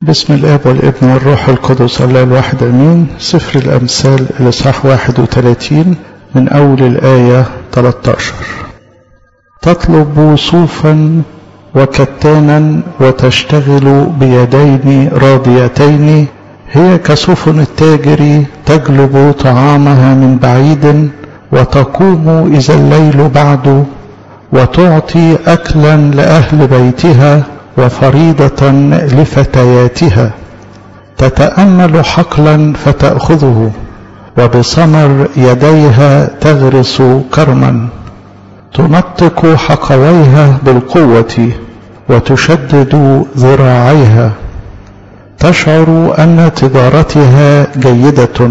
بسم الاب والابن والروح القدس الله الواحد امين سفر الامثال الاصحاح 31 من اول الايه 13 تطلب صوفا وكتانا وتشتغل بيدين راضيتين هي كسفن التاجر تجلب طعامها من بعيد وتقوم اذا الليل بعد وتعطي اكلا لاهل بيتها وفريضة لفتياتها تتأمل حقلا فتأخذه وبصمر يديها تغرس كرما تنطق حقويها بالقوة وتشدد ذراعيها تشعر أن تجارتها جيدة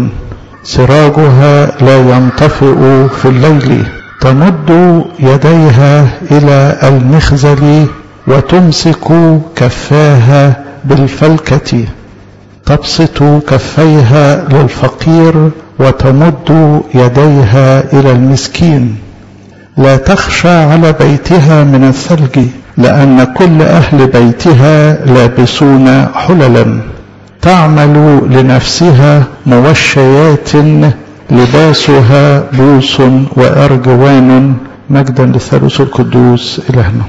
سراجها لا ينطفئ في الليل تمد يديها إلى المخزل وتمسك كفاها بالفلكة تبسط كفيها للفقير وتمد يديها إلى المسكين لا تخشى على بيتها من الثلج لأن كل أهل بيتها لابسون حللا تعمل لنفسها موشيات لباسها بوس وأرجوان مجدا للثالوث القدوس إلهنا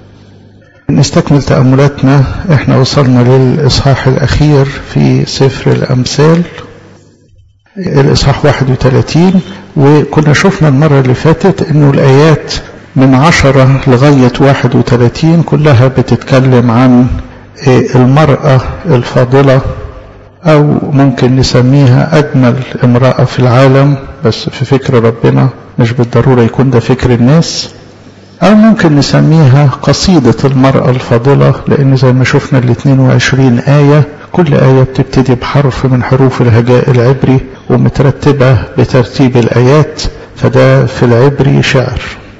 نستكمل تأملاتنا احنا وصلنا للإصحاح الأخير في سفر الأمثال الإصحاح 31 وكنا شفنا المرة اللي فاتت انه الآيات من عشرة لغاية 31 كلها بتتكلم عن المرأة الفاضلة أو ممكن نسميها أجمل امرأة في العالم بس في فكر ربنا مش بالضرورة يكون ده فكر الناس أو ممكن نسميها قصيدة المرأة الفاضلة لأن زي ما شفنا ال 22 آية كل آية بتبتدي بحرف من حروف الهجاء العبري ومترتبة بترتيب الآيات فده في العبري شعر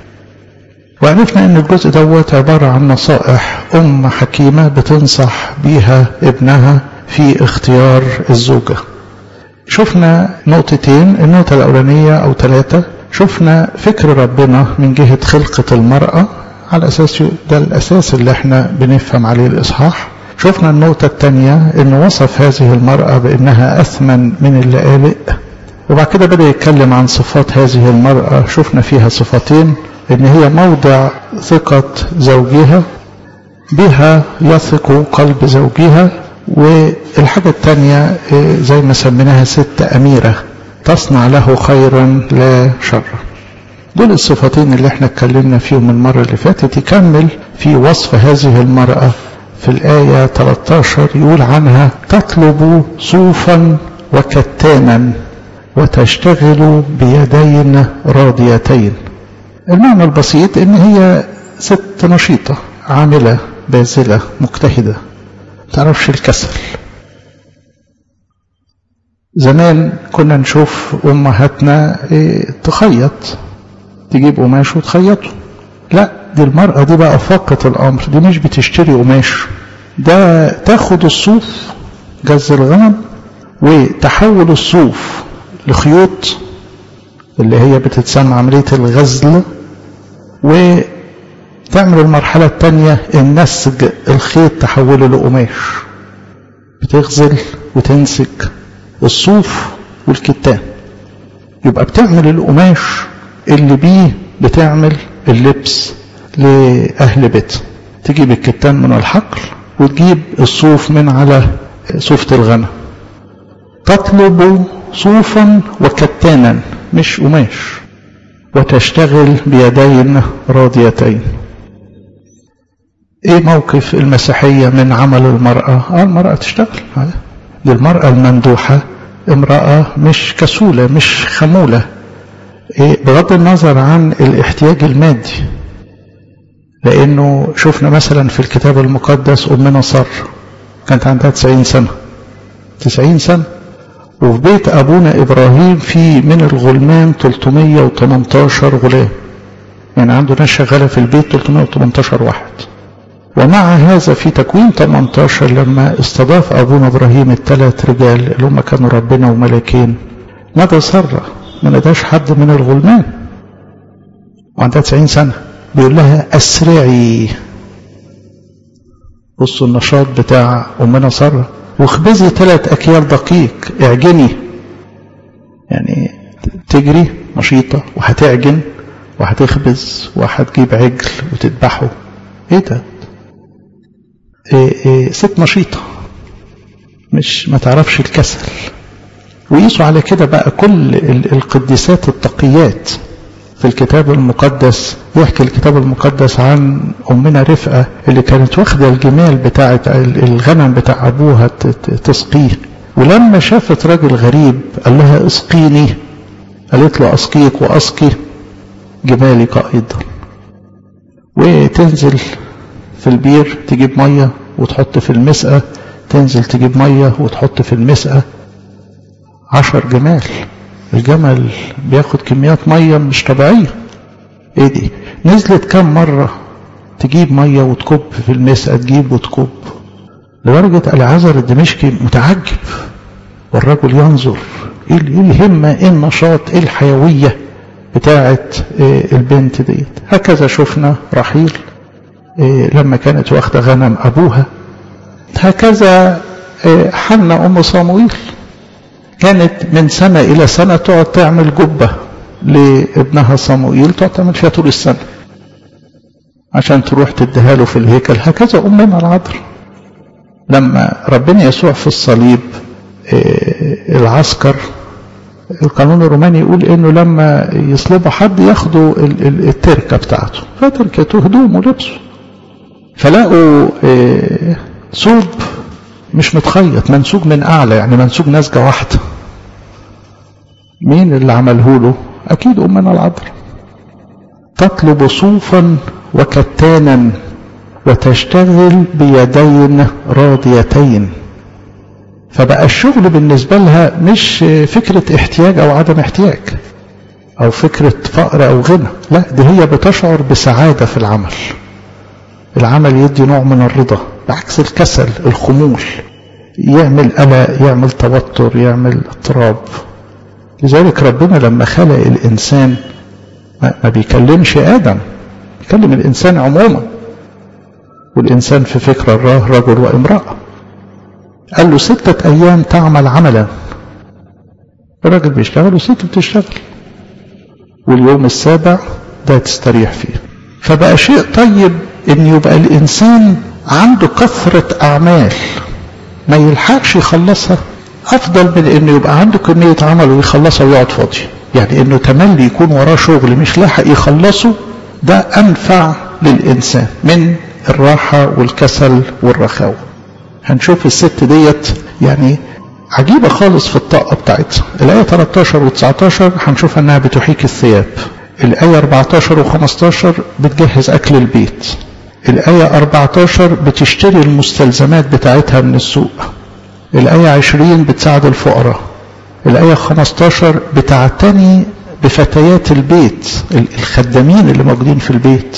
وعرفنا أن الجزء دوت عبارة عن نصائح أم حكيمة بتنصح بيها ابنها في اختيار الزوجة شفنا نقطتين النقطة الأولانية أو ثلاثة شفنا فكر ربنا من جهة خلقة المرأة على أساس ده الأساس اللي احنا بنفهم عليه الإصحاح شفنا النقطة الثانية أنه وصف هذه المرأة بأنها أثمن من اللآلئ وبعد كده بدأ يتكلم عن صفات هذه المرأة شفنا فيها صفتين أن هي موضع ثقة زوجها بها يثق قلب زوجها والحاجة الثانية زي ما سميناها ست أميرة تصنع له خيرا لا شرا دول الصفتين اللي احنا اتكلمنا فيهم المرة اللي فاتت يكمل في وصف هذه المرأة في الآية 13 يقول عنها تطلب صوفا وكتانا وتشتغل بيدين راضيتين المعنى البسيط ان هي ست نشيطة عاملة باذلة مجتهدة تعرفش الكسل زمان كنا نشوف امهاتنا إيه تخيط تجيب قماش وتخيطه لا دي المرأة دي بقى فاقت الأمر دي مش بتشتري قماش ده تاخد الصوف جز الغنم وتحول الصوف لخيوط اللي هي بتتسمى عملية الغزل وتعمل المرحلة الثانية النسج الخيط تحوله لقماش بتغزل وتنسج الصوف والكتان يبقى بتعمل القماش اللي بيه بتعمل اللبس لأهل بيت تجيب الكتان من الحقل وتجيب الصوف من على صوفة الغنم تطلب صوفا وكتانا مش قماش وتشتغل بيدين راضيتين ايه موقف المسيحية من عمل المرأة آه المرأة تشتغل للمرأة الممدوحة امرأة مش كسولة مش خمولة إيه بغض النظر عن الاحتياج المادي لأنه شفنا مثلا في الكتاب المقدس أمنا صر كانت عندها 90 سنة 90 سنة وفي بيت أبونا إبراهيم في من الغلمان 318 غلام يعني عنده ناس شغالة في البيت 318 واحد ومع هذا في تكوين 18 لما استضاف أبونا إبراهيم الثلاث رجال اللي هم كانوا ربنا وملكين نادى سرة ما ناداش حد من الغلمان وعندها 90 سنة بيقول لها أسرعي بصوا النشاط بتاع أمنا سارة واخبزي ثلاث أكيال دقيق اعجني يعني تجري نشيطة وهتعجن وهتخبز وهتجيب عجل وتذبحه ايه ده إيه إيه ست نشيطة مش ما تعرفش الكسل ويقيسوا على كده بقى كل القديسات التقيات في الكتاب المقدس يحكي الكتاب المقدس عن أمنا رفقة اللي كانت واخدة الجمال بتاعة الغنم بتاع أبوها تسقيه ولما شافت راجل غريب قال لها اسقيني قالت له أسقيك وأسقي جمالك أيضا وتنزل في البير تجيب مية وتحط في المسقى تنزل تجيب مية وتحط في المسقى عشر جمال الجمل بياخد كميات مية مش طبيعية ايه دي نزلت كم مرة تجيب مية وتكب في المسقى تجيب وتكب لدرجة العذر الدمشقي متعجب والرجل ينظر ايه الهمة ايه النشاط ايه الحيوية بتاعة إيه البنت ديت هكذا شفنا رحيل إيه لما كانت واخدة غنم ابوها هكذا إيه حنا ام صامويل كانت من سنة إلى سنة تقعد تعمل جبة لابنها صموئيل تقعد تعمل فيها طول السنة عشان تروح تديها له في الهيكل هكذا أمنا العذراء لما ربنا يسوع في الصليب العسكر القانون الروماني يقول انه لما يصلبوا حد ياخدوا التركه بتاعته فتركته هدومه ولبسه فلاقوا ثوب مش متخيط منسوج من اعلى يعني منسوج نسجه واحده مين اللي عمله له اكيد امنا العذراء تطلب صوفا وكتانا وتشتغل بيدين راضيتين فبقى الشغل بالنسبه لها مش فكره احتياج او عدم احتياج او فكره فقر او غنى لا دي هي بتشعر بسعاده في العمل العمل يدي نوع من الرضا بعكس الكسل الخمول يعمل قلق يعمل توتر يعمل اضطراب لذلك ربنا لما خلق الإنسان ما بيكلمش آدم بيكلم الإنسان عموما والإنسان في فكر الله رجل وامرأة قال له ستة أيام تعمل عملا الراجل بيشتغل والست بتشتغل واليوم السابع ده تستريح فيه فبقى شيء طيب ان يبقى الانسان عنده كثرة اعمال ما يلحقش يخلصها افضل من انه يبقى عنده كمية عمل ويخلصها ويقعد فاضي يعني انه تملي يكون وراه شغل مش لاحق يخلصه ده انفع للانسان من الراحة والكسل والرخاوة هنشوف الست ديت يعني عجيبة خالص في الطاقة بتاعتها الآية 13 و 19 هنشوف انها بتحيك الثياب الآية 14 و15 بتجهز أكل البيت الآية 14 بتشتري المستلزمات بتاعتها من السوق الآية 20 بتساعد الفقراء الآية 15 بتعتني بفتيات البيت الخدامين اللي موجودين في البيت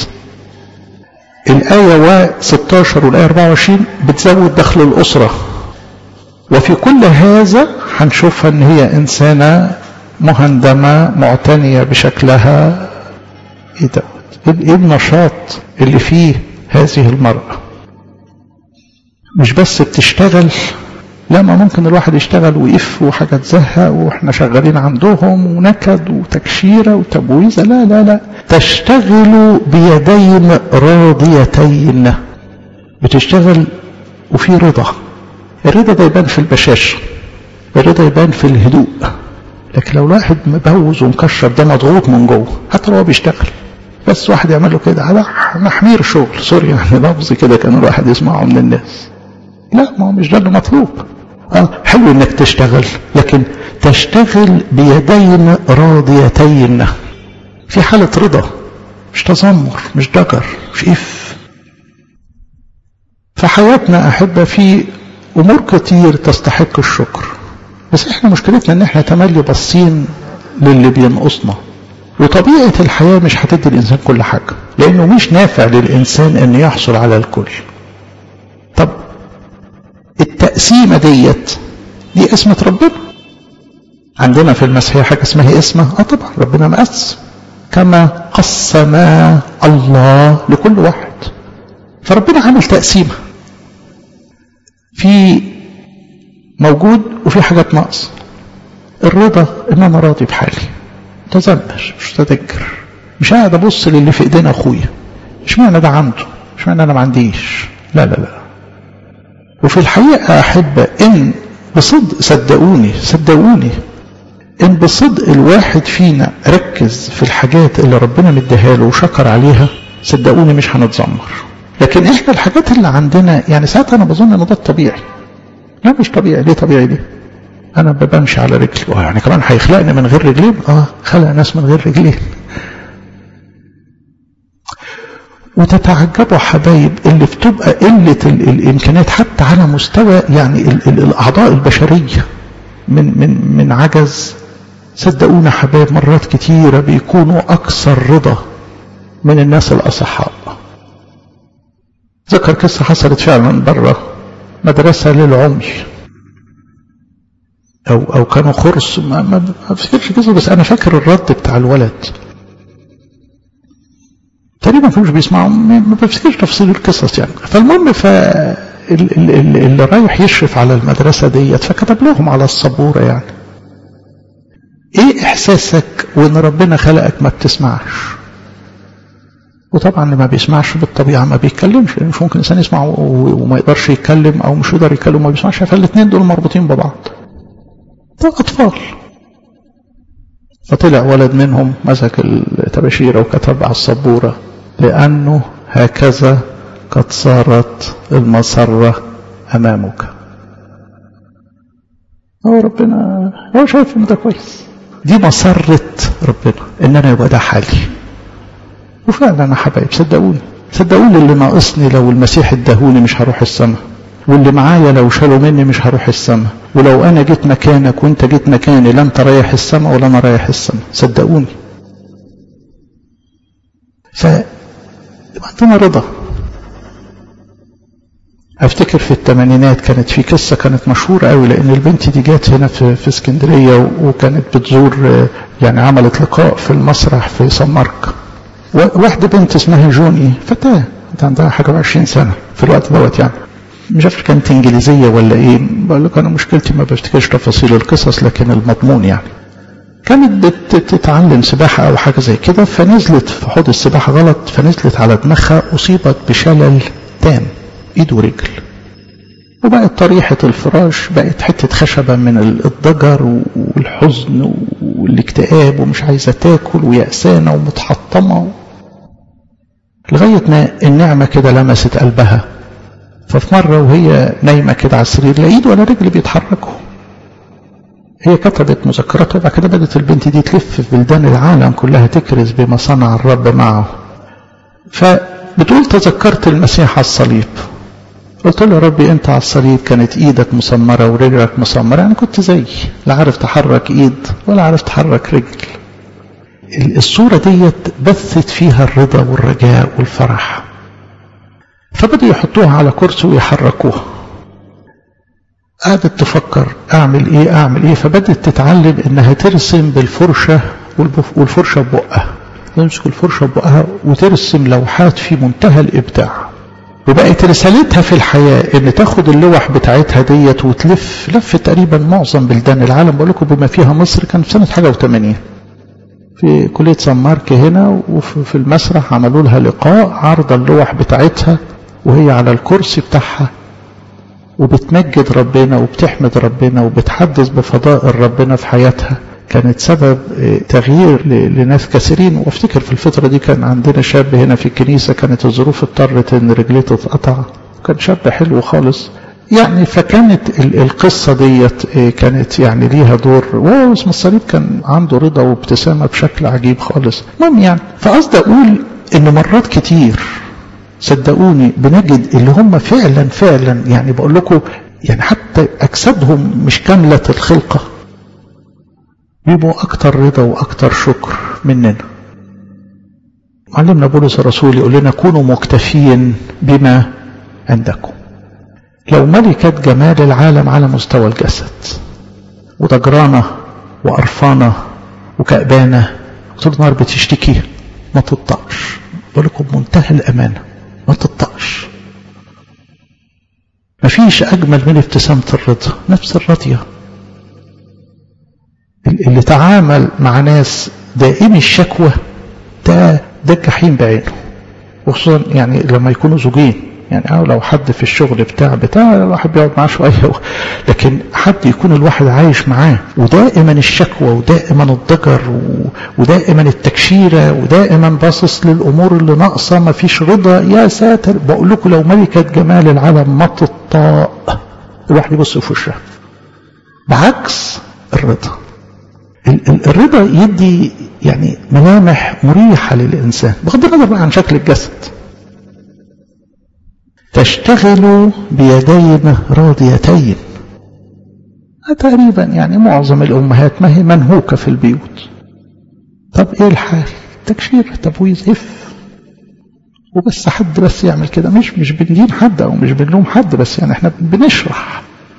الآية 16 والآية 24 بتزود دخل الأسرة وفي كل هذا هنشوفها ان هي انسانة مهندمة معتنية بشكلها ايه دوت ايه النشاط اللي فيه هذه المرأة مش بس بتشتغل لا ما ممكن الواحد يشتغل ويقف وحاجة تزهق واحنا شغالين عندهم ونكد وتكشيرة وتبويزة لا لا لا تشتغل بيدين راضيتين بتشتغل وفي رضا الرضا ده يبان في البشاشة الرضا يبان في الهدوء لكن لو الواحد مبوز ومكشر ده مضغوط من جوه حتى لو هو بيشتغل بس واحد يعمل له كده على محمير شغل سوري يعني لفظ كده كان الواحد يسمعه من الناس لا ما هو مش ده اللي مطلوب اه حلو انك تشتغل لكن تشتغل بيدين راضيتين في حالة رضا مش تذمر مش ضجر مش اف فحياتنا احبة في امور كتير تستحق الشكر بس احنا مشكلتنا ان احنا تملي باصين للي بينقصنا وطبيعة الحياة مش هتدي الإنسان كل حاجة لأنه مش نافع للإنسان أن يحصل على الكل طب التقسيمة ديت دي اسمة ربنا عندنا في المسيحية حاجة اسمها اسمة اه طبعا ربنا مقسم كما قسم الله لكل واحد فربنا عامل تقسيمة في موجود وفي حاجات ناقصة الرضا ان انا راضي بحالي متذمر مش متذكر مش قاعد ابص للي في ايدين اخويا اشمعنى ده عنده اشمعنى انا ما عنديش لا لا لا وفي الحقيقة أحب إن بصدق صدقوني صدقوني إن بصدق الواحد فينا ركز في الحاجات اللي ربنا مديها له وشكر عليها صدقوني مش هنتذمر لكن إحنا الحاجات اللي عندنا يعني ساعات أنا بظن إن ده الطبيعي لا مش طبيعي ليه طبيعي دي أنا بمشي على رجلي يعني كمان هيخلقني من غير رجلين آه خلق ناس من غير رجلين وتتعجبوا حبايب اللي بتبقى قلة الإمكانيات حتى على مستوى يعني ال ال الأعضاء البشرية من من من عجز صدقونا حبايب مرات كتيرة بيكونوا أكثر رضا من الناس الأصحاء ذكر قصة حصلت فعلا بره مدرسة للعمي أو أو كانوا خرس ما ما افتكرش كده بس أنا فاكر الرد بتاع الولد تقريبا كانوش بيسمعوا ما بفتكرش تفاصيل القصص يعني فالمهم ف اللي رايح يشرف على المدرسة ديت فكتب لهم على السبورة يعني ايه احساسك وان ربنا خلقك ما بتسمعش وطبعا اللي ما بيسمعش بالطبيعة ما بيتكلمش لان مش ممكن انسان يسمع وما يقدرش يتكلم او مش يقدر يتكلم وما بيسمعش فالاثنين دول مربوطين ببعض ده اطفال فطلع ولد منهم مسك التباشيرة وكتب على السبورة لأنه هكذا قد صارت المسرة أمامك هو ربنا هو شايف ان ده كويس دي مسرة ربنا ان انا يبقى ده حالي وفعلا انا حبايب صدقوني صدقوني اللي ناقصني لو المسيح اداهوني مش هروح السماء واللي معايا لو شالوا مني مش هروح السماء ولو انا جيت مكانك وانت جيت مكاني لا انت رايح السماء ولا انا رايح السماء صدقوني ف عندنا رضا افتكر في الثمانينات كانت في قصه كانت مشهوره قوي لان البنت دي جات هنا في في اسكندريه وكانت بتزور يعني عملت لقاء في المسرح في سمارك واحده بنت اسمها جوني فتاه عندها حاجه و20 سنه في الوقت دوت يعني مش عارف كانت انجليزيه ولا ايه بقول لك انا مشكلتي ما بفتكرش تفاصيل القصص لكن المضمون يعني كانت بتتعلم سباحة أو حاجة زي كده فنزلت في حوض السباحة غلط فنزلت على دماغها أصيبت بشلل تام إيد ورجل وبقت طريحة الفراش بقت حتة خشبة من الضجر والحزن والاكتئاب ومش عايزة تاكل ويأسانة ومتحطمة لغاية ما النعمة كده لمست قلبها ففي مرة وهي نايمة كده على السرير لا إيد ولا رجل بيتحركوا هي كتبت مذكراتها وبعد كده بدأت البنت دي تلف في بلدان العالم كلها تكرز بما صنع الرب معه فبتقول تذكرت المسيح على الصليب قلت له يا ربي انت على الصليب كانت ايدك مسمرة ورجلك مسمرة يعني كنت زي لا عارف تحرك ايد ولا عارف تحرك رجل الصورة ديت بثت فيها الرضا والرجاء والفرح فبدأوا يحطوها على كرسي ويحركوها قعدت تفكر اعمل ايه اعمل ايه فبدت تتعلم انها ترسم بالفرشة والفرشة ببقها تمسك الفرشة ببقها وترسم لوحات في منتهى الابداع وبقت رسالتها في الحياة ان تاخد اللوح بتاعتها ديت وتلف لف تقريبا معظم بلدان العالم بقول لكم بما فيها مصر كان في سنة حاجة وثمانين في كلية سان مارك هنا وفي المسرح عملوا لها لقاء عرض اللوح بتاعتها وهي على الكرسي بتاعها وبتمجد ربنا وبتحمد ربنا وبتحدث بفضائل ربنا في حياتها كانت سبب تغيير لناس كثيرين وافتكر في الفترة دي كان عندنا شاب هنا في الكنيسة كانت الظروف اضطرت ان رجليه تتقطع كان شاب حلو خالص يعني فكانت القصة ديت كانت يعني ليها دور واسم الصليب كان عنده رضا وابتسامة بشكل عجيب خالص المهم يعني فقصد اقول ان مرات كتير صدقوني بنجد اللي هم فعلا فعلا يعني بقول لكم يعني حتى اجسادهم مش كاملة الخلقة بيبقوا اكتر رضا واكتر شكر مننا معلمنا بولس الرسول يقول لنا كونوا مكتفين بما عندكم لو ملكة جمال العالم على مستوى الجسد وضجرانة وقرفانة وكأبانة طول النهار بتشتكي ما تطقش بقول لكم بمنتهى الأمانة ما تطقش مفيش مفيش أجمل من ابتسامة الرضا نفس الراضية اللي تعامل مع ناس دائم الشكوى ده ده الجحيم بعينه وخصوصا يعني لما يكونوا زوجين يعني أو لو حد في الشغل بتاع بتاع الواحد بيقعد معاه شوية لكن حد يكون الواحد عايش معاه ودائما الشكوى ودائما الضجر ودائما التكشيرة ودائما باصص للأمور اللي ناقصة ما فيش رضا يا ساتر بقول لكم لو ملكة جمال العالم ما تطاق الواحد يبص في وشها بعكس الرضا الرضا يدي يعني ملامح مريحة للإنسان بغض النظر عن شكل الجسد تشتغل بيدين راضيتين تقريبا يعني معظم الأمهات ما هي منهوكة في البيوت طب إيه الحال تكشير تبويز إف وبس حد بس يعمل كده مش مش بندين حد أو مش بنلوم حد بس يعني احنا بنشرح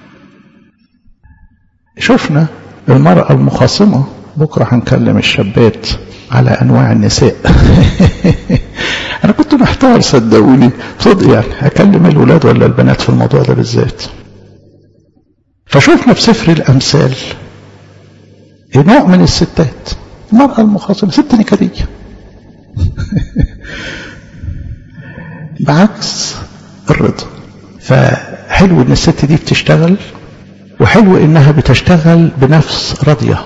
شفنا المرأة المخاصمة بكرة هنكلم الشابات على أنواع النساء أنا كنت محتار صدقوني صدق يعني هكلم الولاد ولا البنات في الموضوع ده بالذات فشوفنا في سفر الأمثال نوع من الستات المرأة المخاصمة ست نكدية بعكس الرضا فحلو ان الست دي بتشتغل وحلو انها بتشتغل بنفس راضيه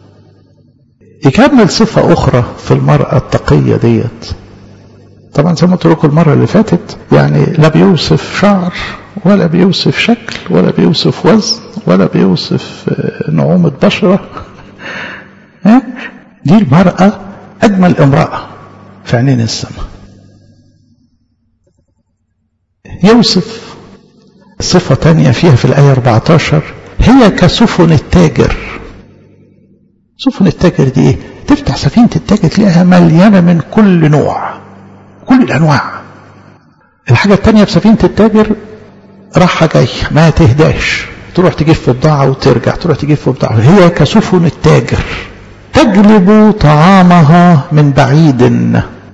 يكمل صفة أخرى في المرأة التقية ديت طبعا زي ما قلت لكم المرة اللي فاتت يعني لا بيوصف شعر ولا بيوصف شكل ولا بيوصف وزن ولا بيوصف نعومة بشرة دي المرأة أجمل امرأة في عينين السماء يوصف صفة تانية فيها في الآية 14 هي كسفن التاجر سفن التاجر دي ايه تفتح سفينة التاجر تلاقيها مليانة من كل نوع كل الأنواع الحاجة التانية في سفينة التاجر راحة جاية ما تهداش تروح تجيب في بضاعة وترجع تروح تجيب في بضاعة هي كسفن التاجر تجلب طعامها من بعيد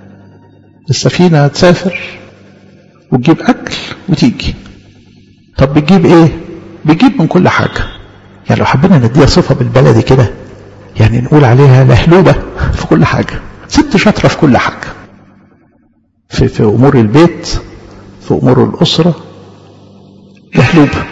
السفينة تسافر وتجيب أكل وتيجي طب بتجيب ايه بتجيب من كل حاجة يعني لو حبينا نديها صفة بالبلدي كده يعني نقول عليها لهلوبة في كل حاجة ست شاطرة في كل حاجة في, في أمور البيت في أمور الأسرة لهلوبة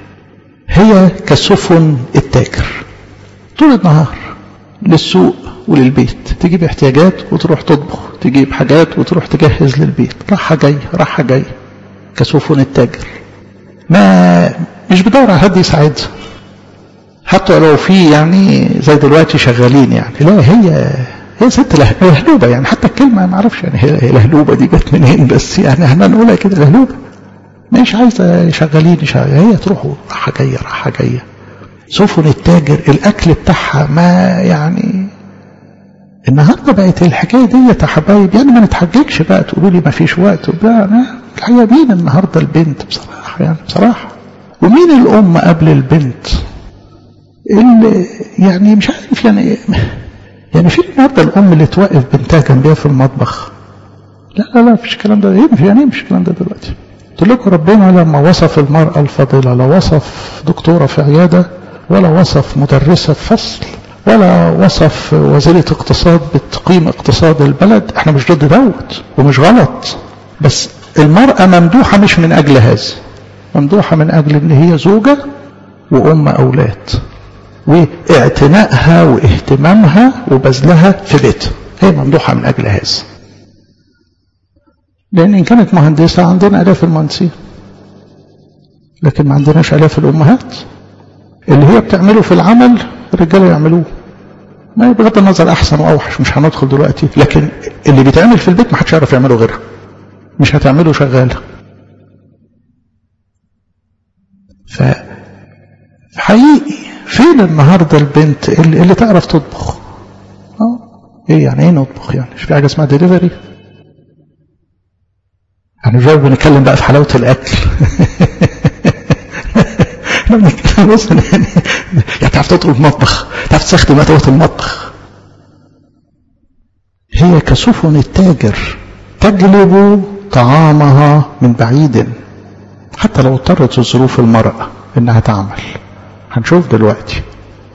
هي كسفن التاجر طول النهار للسوق وللبيت تجيب احتياجات وتروح تطبخ تجيب حاجات وتروح تجهز للبيت راحة جاية راحة جاية كسفن التاجر ما مش بدور على حد يساعدها حتى لو في يعني زي دلوقتي شغالين يعني لا هي هي ست لهلوبه يعني حتى الكلمه ما اعرفش يعني هي لهلوبه دي جت منين بس يعني احنا نقولها كده لهلوبه مش عايزه شغالين شغال. هي تروح راحه جايه راحه جايه سفن التاجر الاكل بتاعها ما يعني النهارده بقت الحكايه دي يا حبايب يعني ما نتحججش بقى تقولوا لي ما فيش وقت وبتاع الحقيقه مين النهارده البنت بصراحه يعني بصراحه ومين الام قبل البنت اللي يعني مش عارف يعني يعني في النهارده الام اللي توقف بنتها جنبيها في المطبخ لا لا لا مفيش الكلام ده ينفع يعني مش الكلام ده دلوقتي قلت لكم ربنا لما وصف المرأة الفاضلة لا وصف دكتورة في عيادة ولا وصف مدرسة في فصل ولا وصف وزيرة اقتصاد بتقييم اقتصاد البلد احنا مش ضد دوت ومش غلط بس المرأة ممدوحة مش من أجل هذا ممدوحة من أجل إن هي زوجة وأم أولاد واعتنائها واهتمامها وبذلها في بيتها هي ممدوحة من أجل هذا لأن إن كانت مهندسة عندنا آلاف المهندسين لكن ما عندناش آلاف الأمهات اللي هي بتعمله في العمل الرجالة يعملوه ما بغض النظر أحسن وأوحش مش هندخل دلوقتي لكن اللي بيتعمل في البيت ما حدش يعرف يعمله غيرها مش هتعمله شغالة ف حقيقي فين النهارده البنت اللي, اللي تعرف تطبخ اه ايه يعني ايه نطبخ يعني مش في حاجه اسمها ديليفري يعني جاي بنتكلم بقى في حلاوه الاكل احنا بنتكلم مثلا يعني يعني تعرف تطلب مطبخ تعرف تستخدم ادوات المطبخ هي كسفن التاجر تجلب طعامها من بعيد حتى لو اضطرت ظروف المرأة انها تعمل هنشوف دلوقتي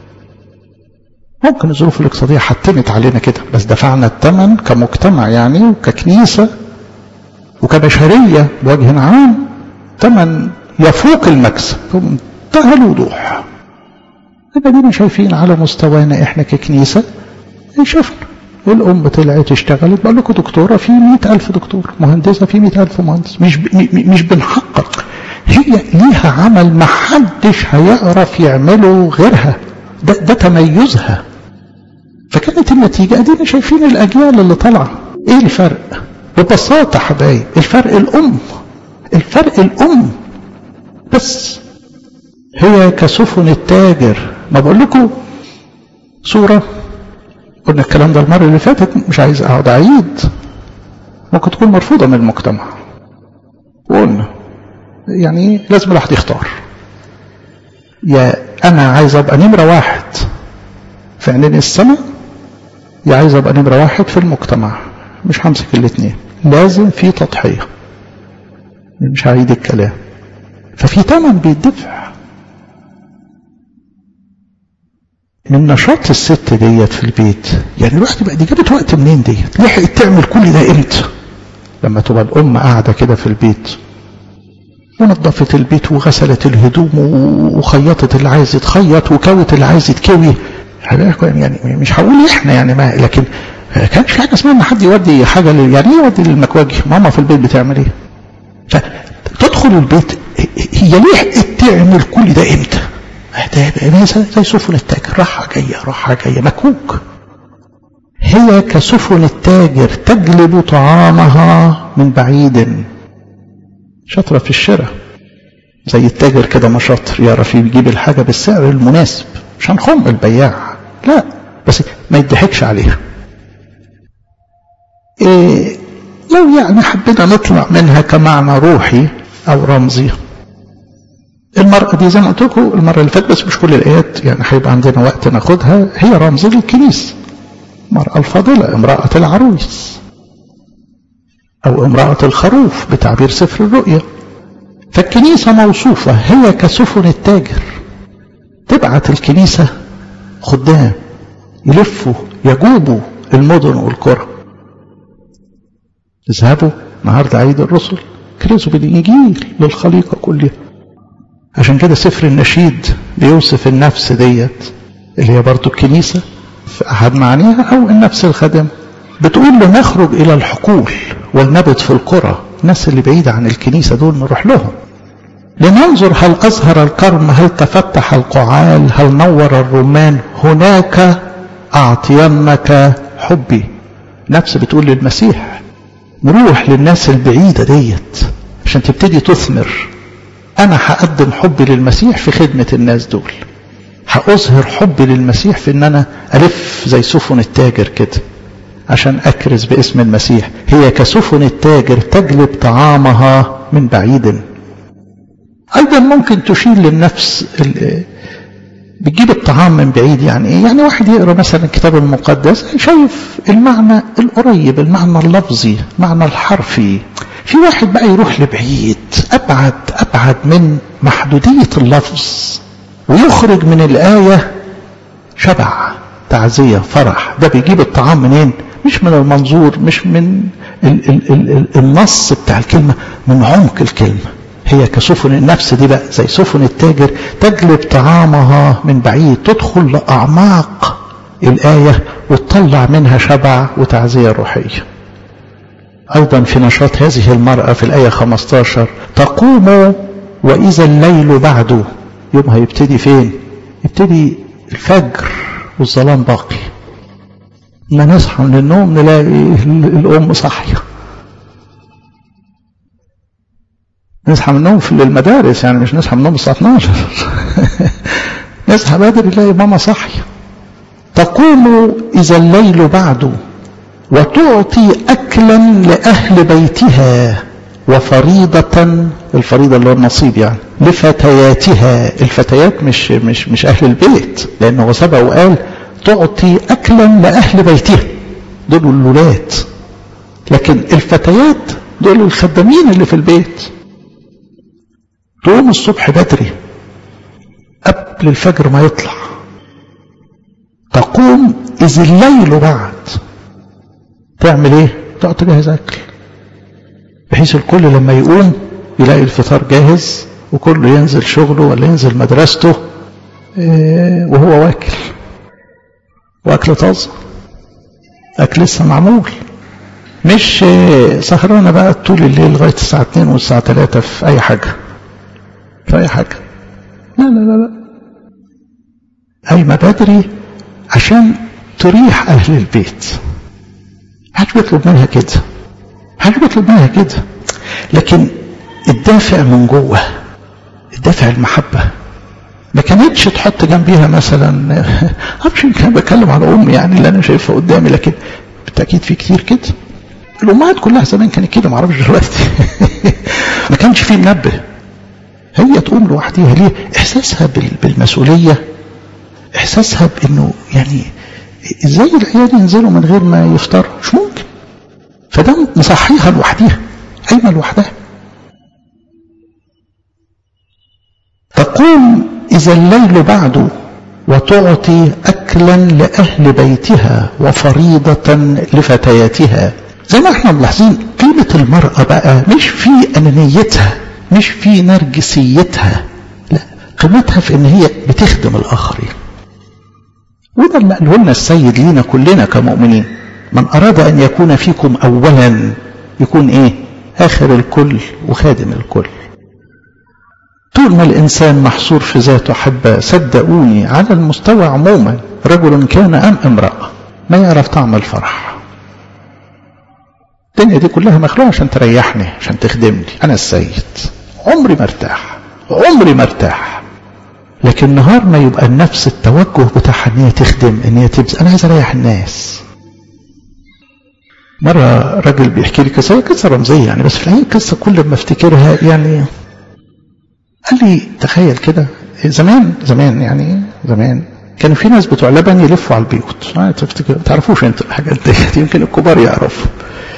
ممكن الظروف الاقتصادية حتمت علينا كده بس دفعنا الثمن كمجتمع يعني وككنيسة وكبشرية بوجه عام ثمن يفوق المكسب بمنتهى الوضوح يبقى دينا شايفين على مستوانا احنا ككنيسة شفنا الأم طلعت اشتغلت بقول لكم دكتورة في مئة ألف دكتور مهندسة في مئة ألف مهندس مش مش بنحقق هي ليها عمل ما حدش هيعرف يعمله غيرها ده, ده تميزها فكانت النتيجة ادينا شايفين الأجيال اللي طالعة ايه الفرق ببساطة حبايب الفرق الأم الفرق الأم بس هي كسفن التاجر ما بقول لكم صورة قلنا الكلام ده المرة اللي فاتت مش عايز اقعد اعيد ممكن تكون مرفوضة من المجتمع وقلنا يعني لازم الواحد يختار يا انا عايز ابقى نمرة واحد في عينين السماء يا عايز ابقى نمرة واحد في المجتمع مش همسك الاثنين لازم في تضحية مش هعيد الكلام ففي ثمن بيدفع من نشاط الست ديت في البيت يعني الواحد يبقى دي جابت وقت منين ديت لحقت تعمل كل ده امتى لما تبقى الام قاعده كده في البيت ونظفت البيت وغسلت الهدوم وخيطت اللي عايز يتخيط وكوت اللي عايز يتكوي يعني مش هقول احنا يعني ما لكن كانش في حاجه اسمها ان حد يودي حاجه يعني ايه يودي للمكواجي ماما في البيت بتعمل ايه فتدخل البيت هي لحقت تعمل كل ده امتى زي سفن التاجر راحة جاية راحة جاية مكوك هي كسفن التاجر تجلب طعامها من بعيد شاطرة في الشراء زي التاجر كده ما شاطر يعرف يجيب الحاجة بالسعر المناسب مش هنخم البياع لا بس ما يضحكش عليها إيه لو يعني حبينا نطلع منها كمعنى روحي أو رمزي المرأة دي زي ما قلت لكم المرة اللي فاتت بس مش كل الآيات يعني هيبقى عندنا وقت ناخدها هي رمز للكنيسة المرأة الفاضلة امرأة العروس أو امرأة الخروف بتعبير سفر الرؤيا فالكنيسة موصوفة هي كسفن التاجر تبعت الكنيسة خدام يلفوا يجوبوا المدن والقرى اذهبوا النهارده عيد الرسل كرزوا بالإنجيل للخليقة كلها عشان كده سفر النشيد بيوصف النفس ديت اللي هي برضو الكنيسة في أحد معانيها أو النفس الخادمة بتقول لنخرج إلى الحقول ولنبت في القرى الناس اللي بعيدة عن الكنيسة دول نروح لهم لننظر هل أزهر الكرم هل تفتح القعال هل نور الرمان هناك أعطينك حبي نفس بتقول للمسيح نروح للناس البعيدة ديت عشان تبتدي تثمر أنا هقدم حبي للمسيح في خدمة الناس دول هأظهر حبي للمسيح في أن أنا ألف زي سفن التاجر كده عشان أكرز باسم المسيح هي كسفن التاجر تجلب طعامها من بعيد أيضا ممكن تشير للنفس بتجيب الطعام من بعيد يعني ايه؟ يعني واحد يقرا مثلا الكتاب المقدس شايف المعنى القريب المعنى اللفظي المعنى الحرفي في واحد بقى يروح لبعيد أبعد أبعد من محدودية اللفظ ويخرج من الآية شبع تعزية فرح ده بيجيب الطعام منين مش من المنظور مش من ال ال ال ال النص بتاع الكلمة من عمق الكلمة هي كسفن النفس دي بقى زي سفن التاجر تجلب طعامها من بعيد تدخل لأعماق الآية وتطلع منها شبع وتعزية روحية أيضا في نشاط هذه المرأة في الآية 15 تقوم وإذا الليل بعده يومها يبتدي فين يبتدي الفجر والظلام باقي ما نصحى من النوم نلاقي الأم صاحية نصحى من النوم في المدارس يعني مش نصحى من النوم الساعة 12 نصحى بدري نلاقي ماما صاحية تقوم إذا الليل بعده وتعطي أكلا لأهل بيتها وفريضة الفريضة اللي هو النصيب يعني لفتياتها الفتيات مش مش مش أهل البيت لأنه هو سبق وقال تعطي أكلا لأهل بيتها دول الولاد لكن الفتيات دول الخدامين اللي في البيت تقوم الصبح بدري قبل الفجر ما يطلع تقوم إذ الليل بعد تعمل ايه تقعد تجهز اكل بحيث الكل لما يقوم يلاقي الفطار جاهز وكله ينزل شغله ولا ينزل مدرسته إيه وهو واكل واكل طازه اكل لسه معمول مش سهرانه بقى طول الليل لغايه الساعه 2 والساعه 3 في اي حاجه في اي حاجه لا لا لا لا قايمه بدري عشان تريح اهل البيت حاجة بيطلب منها كده حاجة بيطلب منها كده لكن الدافع من جوه الدافع المحبة ما كانتش تحط جنبيها مثلا معرفش يمكن بتكلم على امي يعني اللي انا شايفها قدامي لكن بالتاكيد في كتير كده الامهات كلها زمان كانت كده معرفش دلوقتي ما كانش في منبه هي تقوم لوحديها ليه احساسها بالمسؤوليه احساسها بانه يعني ازاي العيال ينزلوا من غير ما يفطروا مش ممكن فده مصحيها لوحديها قايمه لوحدها تقوم اذا الليل بعد وتعطي اكلا لاهل بيتها وفريضه لفتياتها زي ما احنا ملاحظين قيمه المراه بقى مش في انانيتها مش في نرجسيتها لا قيمتها في ان هي بتخدم الاخرين وده اللي قاله لنا السيد لينا كلنا كمؤمنين من أراد أن يكون فيكم أولا يكون إيه آخر الكل وخادم الكل طول ما الإنسان محصور في ذاته حبة صدقوني على المستوى عموما رجل كان أم امرأة ما يعرف طعم الفرح الدنيا دي كلها مخلوقة عشان تريحني عشان تخدمني أنا السيد عمري ما ارتاح عمري ما ارتاح لكن نهار ما يبقى النفس التوجه بتاعها ان هي تخدم ان هي تبذل انا عايز اريح الناس مرة راجل بيحكي لي قصة قصة رمزية يعني بس في الحقيقة قصة كل ما افتكرها يعني قال لي تخيل كده زمان زمان يعني زمان كانوا في ناس بتوع لبن يلفوا على البيوت ما تفتكر ما تعرفوش انتوا الحاجات دي يمكن الكبار يعرفوا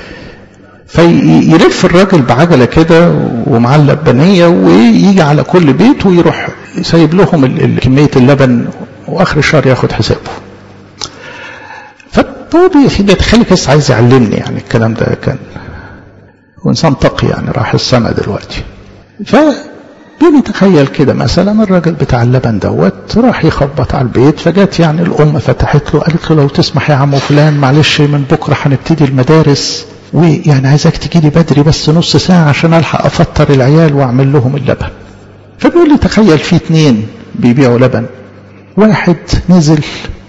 فيلف الراجل بعجله كده ومعاه اللبنيه ويجي على كل بيت ويروح سايب لهم كميه اللبن واخر الشهر ياخد حسابه. فهو بيتخيل بس عايز يعلمني يعني الكلام ده كان وانسان تقي يعني راح السما دلوقتي. ف بيتخيل كده مثلا الراجل بتاع اللبن دوت راح يخبط على البيت فجت يعني الام فتحت له قالت له لو تسمح يا عم فلان معلش من بكره هنبتدي المدارس ويعني عايزك تجي لي بدري بس نص ساعة عشان ألحق أفطر العيال وأعمل لهم اللبن فبيقول لي تخيل في اتنين بيبيعوا لبن واحد نزل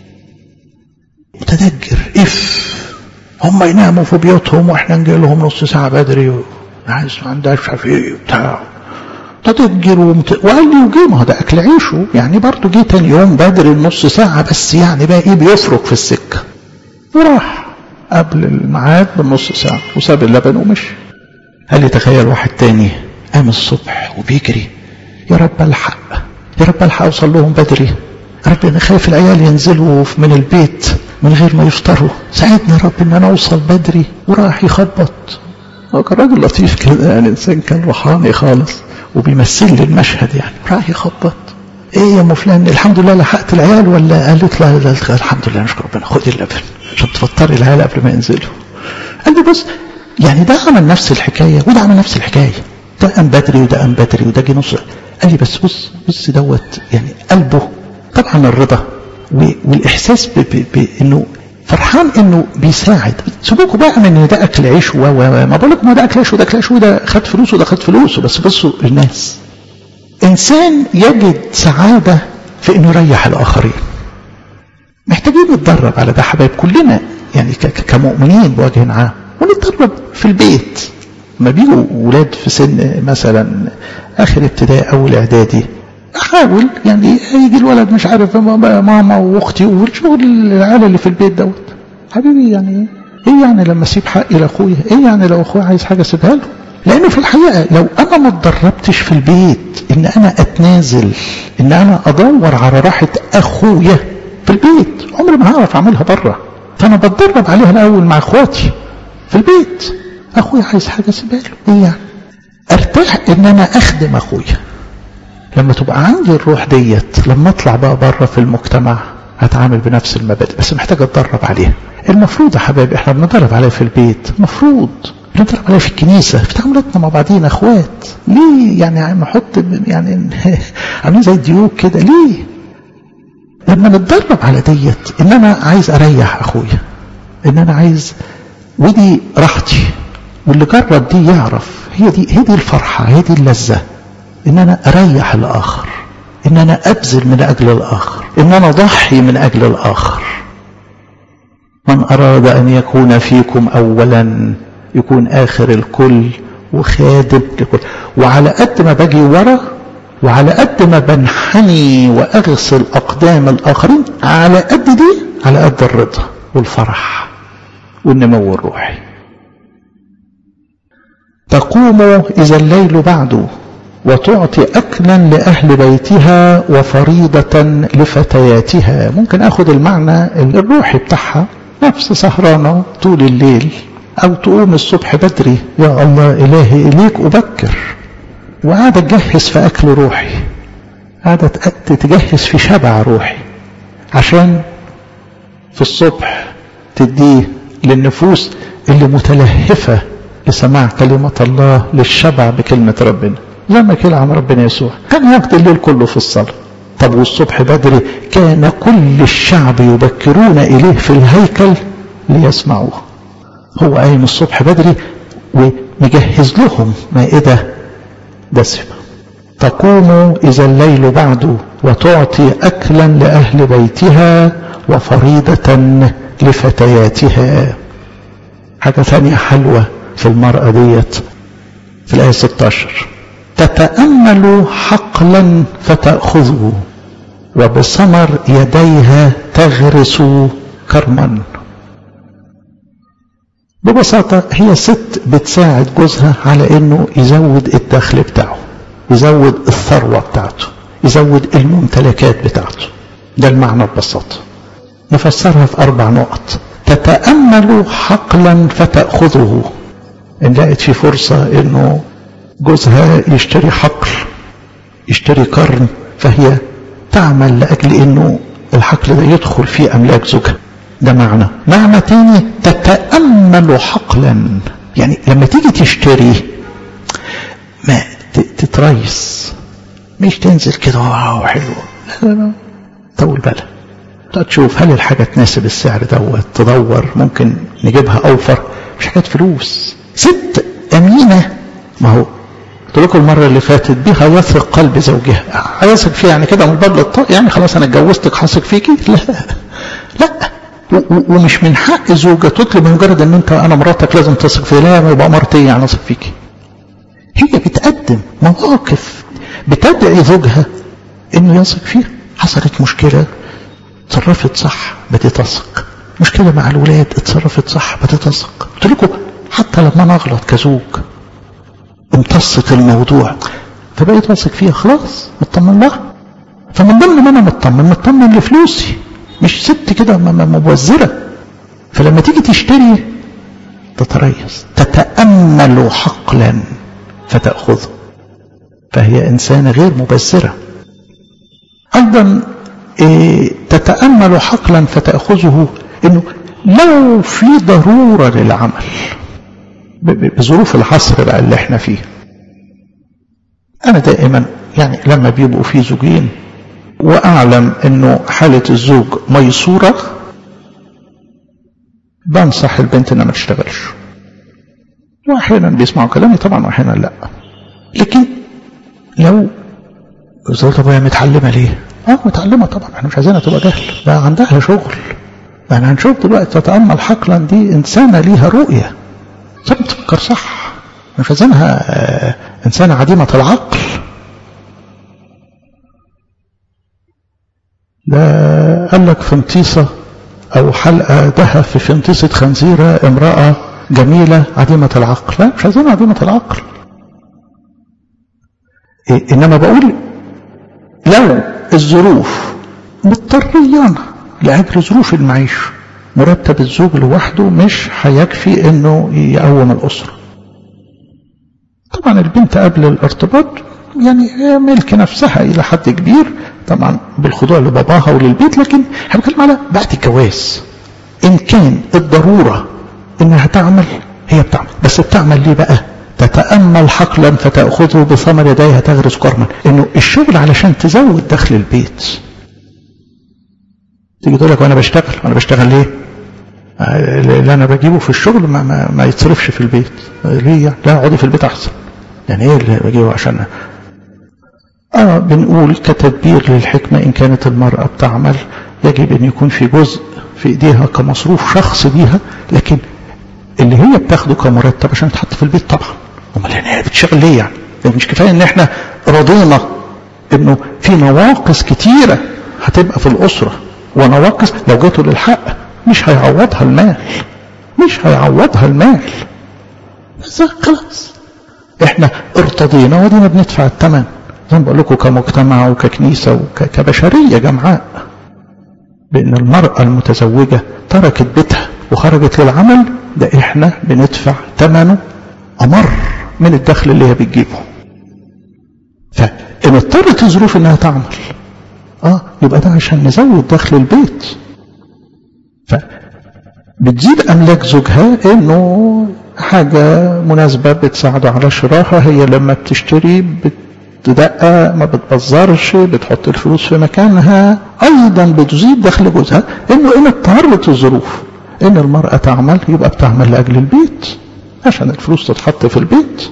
متدجر اف هم يناموا في بيوتهم واحنا نجي لهم نص ساعة بدري عايز ما عندهاش مش عارف ايه بتاع تدجر ومت... وقال لي وجي ما هو ده اكل عيشه يعني برضه جه تاني يوم بدري نص ساعة بس يعني بقى ايه بيفرك في السكة وراح قبل الميعاد بنص ساعة وساب اللبن ومشي قال لي تخيل واحد تاني قام الصبح وبيجري يا رب الحق يا رب الحق اوصل لهم بدري يا رب انا خايف العيال ينزلوا من البيت من غير ما يفطروا ساعدني يا رب ان انا اوصل بدري وراح يخبط هو كان راجل لطيف كده يعني انسان كان روحاني خالص وبيمثل لي المشهد يعني راح يخبط ايه يا ام فلان الحمد لله لحقت العيال ولا قالت لا, لا الحمد لله نشكر ربنا خدي اللبن عشان تفطري العيال قبل ما ينزلوا قال لي بص يعني ده عمل نفس الحكايه وده عمل نفس الحكايه ده قام بدري وده قام بدري وده جه نص قال لي بس بص بص دوت يعني قلبه طبعا الرضا والاحساس بانه فرحان انه بيساعد سيبوكوا بقى من ان ده اكل عيش و ما بقول لكم ده اكل عيش وده اكل عيش وده خد فلوس وده خد فلوسه بس بصوا الناس انسان يجد سعاده في انه يريح الاخرين محتاجين نتدرب على ده حبايب كلنا يعني كمؤمنين بوجه عام ونتدرب في البيت لما بيجوا ولاد في سن مثلا اخر ابتدائي او الاعدادي احاول يعني يجي الولد مش عارف ماما واختي والشغل العيال اللي في البيت دوت حبيبي يعني ايه يعني لما اسيب حقي لاخويا ايه يعني لو اخويا عايز حاجه اسيبها له لانه في الحقيقه لو انا ما اتدربتش في البيت ان انا اتنازل ان انا ادور على راحه اخويا في البيت عمري ما هعرف اعملها بره فانا بتدرب عليها الاول مع اخواتي في البيت اخويا عايز حاجه اسيبها له ايه يعني ارتاح ان انا اخدم اخويا لما تبقى عندي الروح ديت لما اطلع بقى بره في المجتمع هتعامل بنفس المبادئ بس محتاج اتدرب عليها المفروض يا حبايبي احنا بنتدرب عليها في البيت المفروض بنتدرب عليها في الكنيسه في تعاملاتنا مع بعضينا اخوات ليه يعني نحط يعني عاملين زي الديوك كده ليه لما نتدرب على ديت ان انا عايز اريح اخويا ان انا عايز ودي راحتي واللي جرب دي يعرف هي دي هي دي الفرحه هي دي اللذه ان انا اريح الاخر ان انا ابذل من اجل الاخر ان انا اضحي من اجل الاخر من اراد ان يكون فيكم اولا يكون اخر الكل وخادم لكل وعلى قد ما باجي ورا وعلى قد ما بنحني واغسل اقدام الاخرين على قد دي على قد الرضا والفرح والنمو الروحي تقوم اذا الليل بعد وتعطي اكلا لاهل بيتها وفريضه لفتياتها ممكن اخد المعنى الروحي بتاعها نفس سهرانه طول الليل او تقوم الصبح بدري يا الله الهي اليك ابكر وقاعدة تجهز في أكل روحي قاعدة تجهز في شبع روحي عشان في الصبح تديه للنفوس اللي متلهفة لسماع كلمة الله للشبع بكلمة ربنا زي ما كده عن ربنا يسوع كان يقضي الليل كله في الصلاة طب والصبح بدري كان كل الشعب يبكرون إليه في الهيكل ليسمعوه هو قايم الصبح بدري ومجهز لهم مائدة دسمة تقوم إذا الليل بعد وتعطي أكلا لأهل بيتها وفريضة لفتياتها حاجة ثانية حلوة في المرأة ديت في الآية 16 تتأمل حقلا فتأخذه وبثمر يديها تغرس كرما ببساطة هي ست بتساعد جوزها على انه يزود الدخل بتاعه يزود الثروة بتاعته يزود الممتلكات بتاعته ده المعنى ببساطة نفسرها في أربع نقط تتأمل حقلا فتأخذه إن لقت في فرصة إنه جوزها يشتري حقل يشتري قرن فهي تعمل لأجل إنه الحقل ده يدخل في أملاك زوجها ده معنى معنى تاني تتأمل حقلا يعني لما تيجي تشتري ما تتريس مش تنزل كده واو حلو لا لا لا طول بالك تشوف هل الحاجة تناسب السعر دوت تدور ممكن نجيبها أوفر مش حاجات فلوس ست أمينة ما هو قلت لكم المرة اللي فاتت بها يثق قلب زوجها هيثق فيها يعني كده من باب للطاق يعني خلاص أنا اتجوزتك حاثق فيكي لا لا ومش من حق زوجة تطلب مجرد ان انت انا مراتك لازم تثق فيا لا يبقى مرتي يعني اثق فيكي هي بتقدم مواقف بتدعي زوجها انه يثق فيها حصلت مشكلة اتصرفت صح بديت اثق مشكلة مع الولاد اتصرفت صح بديت اثق قلت لكم حتى لما انا اغلط كزوج امتصت الموضوع فبقيت واثق فيها خلاص مطمن لها فمن ضمن ما انا مطمن مطمن لفلوسي مش ست كده مبذرة فلما تيجي تشتري تتريث تتأمل حقلا فتأخذه فهي إنسانة غير مبذرة أيضا إيه تتأمل حقلا فتأخذه إنه لو في ضرورة للعمل بظروف العصر بقى اللي احنا فيه أنا دائما يعني لما بيبقوا في زوجين وأعلم أنه حالة الزوج ميسورة بنصح البنت أنها ما تشتغلش وأحيانا بيسمعوا كلامي طبعا وأحيانا لا لكن لو قلت طب هي متعلمة ليه؟ اه متعلمة طبعا احنا مش عايزينها تبقى جهل ده عندها شغل يعني هنشوف دلوقتي تتأمل حقلا دي إنسانة ليها رؤية إنسانة بتفكر صح مش عايزينها آه إنسانة عديمة العقل ده قال لك فنطيسة أو حلقة ذهب في فنطيسة خنزيرة امرأة جميلة عديمة العقل لا مش عايزين عديمة العقل إيه إنما بقول لو الظروف مضطريانة لأجل ظروف المعيشة مرتب الزوج لوحده مش هيكفي انه يقوم الأسرة طبعا البنت قبل الارتباط يعني ملك نفسها الى حد كبير طبعا بالخضوع لباباها وللبيت لكن احنا بنتكلم على بعد الجواز ان كان الضروره انها تعمل هي بتعمل بس بتعمل ليه بقى تتامل حقلا فتاخذه بثمر يديها تغرس كرما انه الشغل علشان تزود دخل البيت تيجي تقول لك وانا بشتغل وانا بشتغل ليه اللي انا بجيبه في الشغل ما, ما, ما يتصرفش في البيت ليه يعني؟ لا اقعدي في البيت احسن يعني ايه اللي بجيبه عشان اه بنقول كتدبير للحكمة ان كانت المرأة بتعمل يجب ان يكون في جزء في ايديها كمصروف شخص بيها لكن اللي هي بتاخده كمرتب عشان يتحط في البيت طبعا امال يعني هي بتشتغل ليه يعني؟ يعني مش كفايه ان احنا رضينا انه في نواقص كتيره هتبقى في الاسره ونواقص لو جيتوا للحق مش هيعوضها المال مش هيعوضها المال بس خلاص احنا ارتضينا ودينا بندفع الثمن زي ما بقول لكم كمجتمع وككنيسه وكبشريه جمعاء بان المراه المتزوجه تركت بيتها وخرجت للعمل ده احنا بندفع ثمنه امر من الدخل اللي هي بتجيبه فان اضطرت الظروف انها تعمل اه يبقى ده عشان نزود دخل البيت فبتزيد املاك زوجها انه حاجة مناسبة بتساعده على شراها هي لما بتشتري بتدقق ما بتبذرش بتحط الفلوس في مكانها ايضا بتزيد دخل جوزها انه ان اضطرت الظروف ان المرأة تعمل يبقى بتعمل لاجل البيت عشان الفلوس تتحط في البيت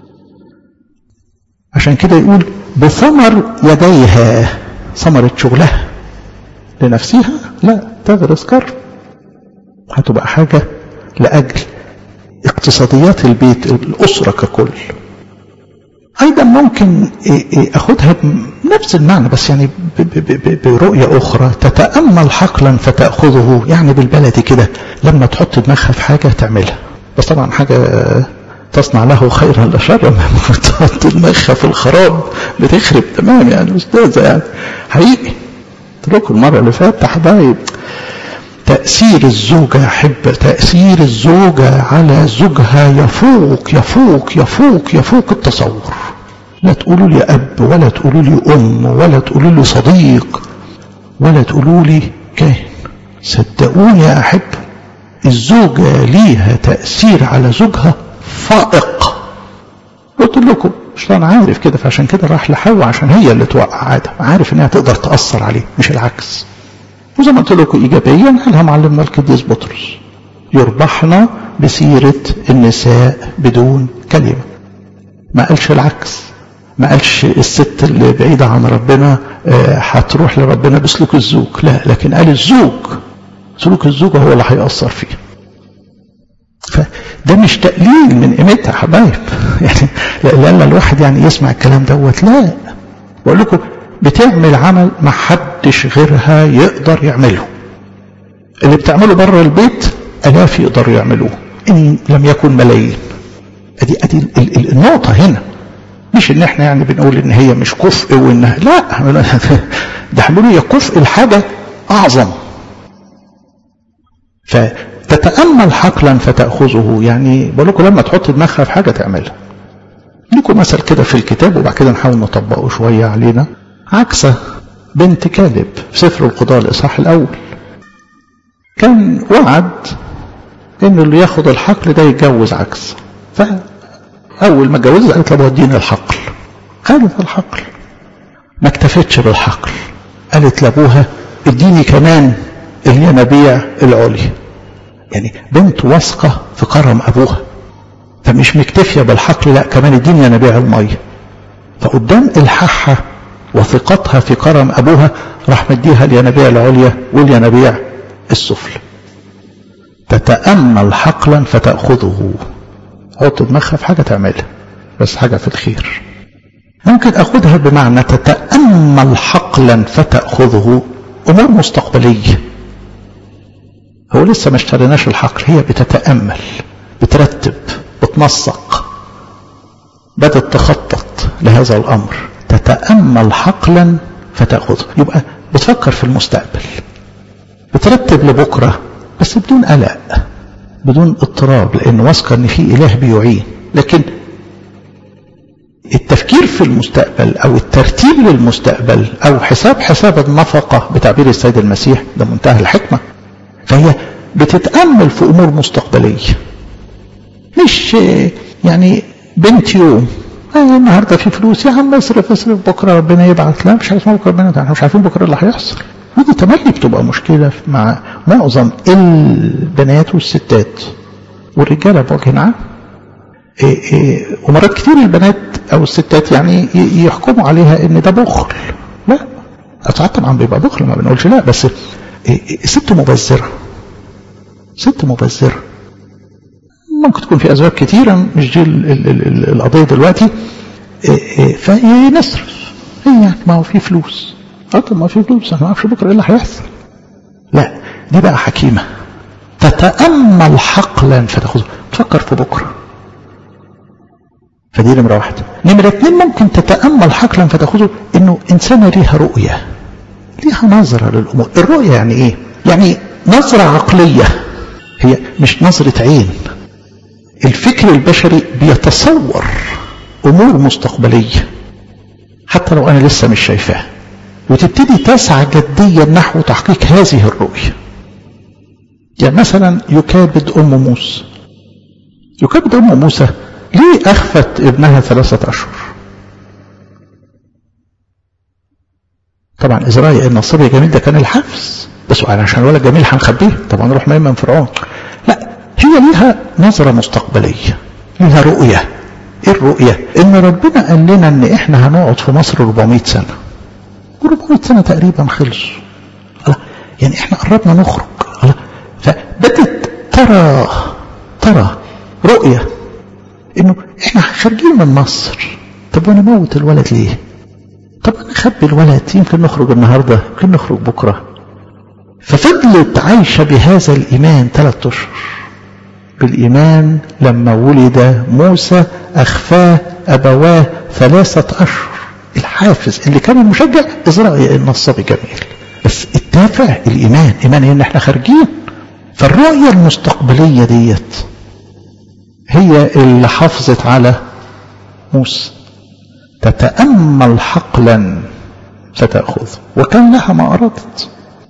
عشان كده يقول بثمر يديها ثمرة شغلها لنفسها لا تغرس كرم هتبقى حاجة لأجل اقتصاديات البيت الأسرة ككل أيضا ممكن أخدها بنفس المعنى بس يعني برؤية أخرى تتأمل حقلا فتأخذه يعني بالبلدي كده لما تحط دماغها في حاجة تعملها بس طبعا حاجة تصنع له خيرا لا شرا تحط دماغها في الخراب بتخرب تمام يعني أستاذة يعني حقيقي قلت لكم المرة اللي فاتت حبايب تأثير الزوجة يا أحب تأثير الزوجة على زوجها يفوق يفوق يفوق يفوق التصور لا تقولوا لي أب ولا تقولوا لي أم ولا تقولوا لي صديق ولا تقولوا لي كاهن صدقوني يا أحب الزوجة ليها تأثير على زوجها فائق قلت لكم الشيطان عارف كده فعشان كده راح لحواء عشان هي اللي توقع آدم عارف انها تقدر تأثر عليه مش العكس وزي ما قلت لكم ايجابيا قالها معلمنا القديس بطرس يربحنا بسيرة النساء بدون كلمة ما قالش العكس ما قالش الست اللي بعيدة عن ربنا هتروح لربنا بسلوك الزوج لا لكن قال الزوج سلوك الزوجة هو اللي هيأثر فيه فده مش تقليل من قيمتها يا حبايب يعني لأن الواحد يعني يسمع الكلام دوت لا بقول لكم بتعمل عمل ما حدش غيرها يقدر يعمله اللي بتعمله بره البيت الاف يقدروا يعملوه ان لم يكن ملايين ادي ادي النقطه هنا مش ان احنا يعني بنقول ان هي مش كفء وانها لا ده احنا هي كفء الحاجه اعظم فتتامل حقلا فتاخذه يعني بقول لكم لما تحط دماغها في حاجه تعملها لكم مثل كده في الكتاب وبعد كده نحاول نطبقه شويه علينا عكسة بنت كالب في سفر القضاء الإصحاح الأول كان وعد إنه اللي ياخد الحقل ده يتجوز عكس فأول ما اتجوزت قالت له وديني الحقل خدت الحقل ما اكتفتش بالحقل قالت لأبوها اديني كمان الينابيع العليا يعني بنت واثقة في كرم أبوها فمش مكتفية بالحقل لا كمان اديني ينابيع المية فقدام الحاحة وثقتها في كرم أبوها راح مديها الينابيع العليا والينابيع السفلى تتأمل حقلا فتأخذه حط دماغها في حاجة تعملها بس حاجة في الخير ممكن أخذها بمعنى تتأمل حقلا فتأخذه أمور مستقبلية هو لسه ما اشتريناش الحقل هي بتتأمل بترتب بتنسق بدأت تخطط لهذا الأمر تتأمل حقلا فتأخذه يبقى بتفكر في المستقبل بترتب لبكرة بس بدون قلق بدون اضطراب لأن واثقة إن في إله بيعين لكن التفكير في المستقبل او الترتيب للمستقبل او حساب حساب النفقة بتعبير السيد المسيح ده منتهى الحكمة فهي بتتأمل في امور مستقبلية مش يعني بنت يوم أيه النهاردة في فلوس يا عم اصرف اصرف بكرة ربنا يبعت لا مش عارف بكرة ربنا احنا مش عارفين بكرة اللي هيحصل ودي تملي بتبقى مشكلة مع معظم البنات والستات والرجالة بوجه عام إيه إيه ومرات كتير البنات او الستات يعني يحكموا عليها ان ده بخل لا ساعات طبعا بيبقى بخل ما بنقولش لا بس إيه ست مبذرة ست مبذرة ممكن تكون في اسباب كتيرة مش دي ال ال ال القضية دلوقتي فهي نصرف هي يعني ما هو في فلوس اه طب ما في فلوس انا ما اعرفش بكره ايه اللي هيحصل لا دي بقى حكيمة تتأمل حقلا فتاخذه تفكر في بكره فدي نمرة واحدة نمرة اتنين ممكن تتأمل حقلا فتاخذه انه انسانة ليها رؤية ليها نظرة للامور الرؤية يعني ايه يعني نظرة عقلية هي مش نظرة عين الفكر البشري بيتصور امور مستقبلية حتى لو انا لسه مش شايفاها وتبتدي تسعى جديا نحو تحقيق هذه الرؤية يعني مثلا يكابد ام موسى يكابد ام موسى ليه أخفت ابنها ثلاثة أشهر طبعا إزرائيل إن الصبي جميل ده كان الحفظ بس عشان الولد جميل هنخبيه طبعا نروح مايم من فرعون لا هي ليها نظرة مستقبلية ليها رؤية ايه الرؤية ان ربنا قال لنا ان احنا هنقعد في مصر 400 سنة و400 سنة تقريبا خلصوا يعني احنا قربنا نخرج فبدت ترى ترى رؤية انه احنا خارجين من مصر طب وانا موت الولد ليه طب انا اخبي الولد يمكن نخرج النهاردة يمكن نخرج بكرة ففضلت عايشة بهذا الايمان ثلاثة اشهر بالايمان لما ولد موسى اخفاه ابواه ثلاثة اشهر الحافز اللي كان المشجع ازرائيل النصابي جميل بس الدافع الايمان ايمان ان احنا خارجين فالرؤية المستقبلية ديت هي اللي حافظت على موسى تتأمل حقلا ستأخذ وكان لها ما أرادت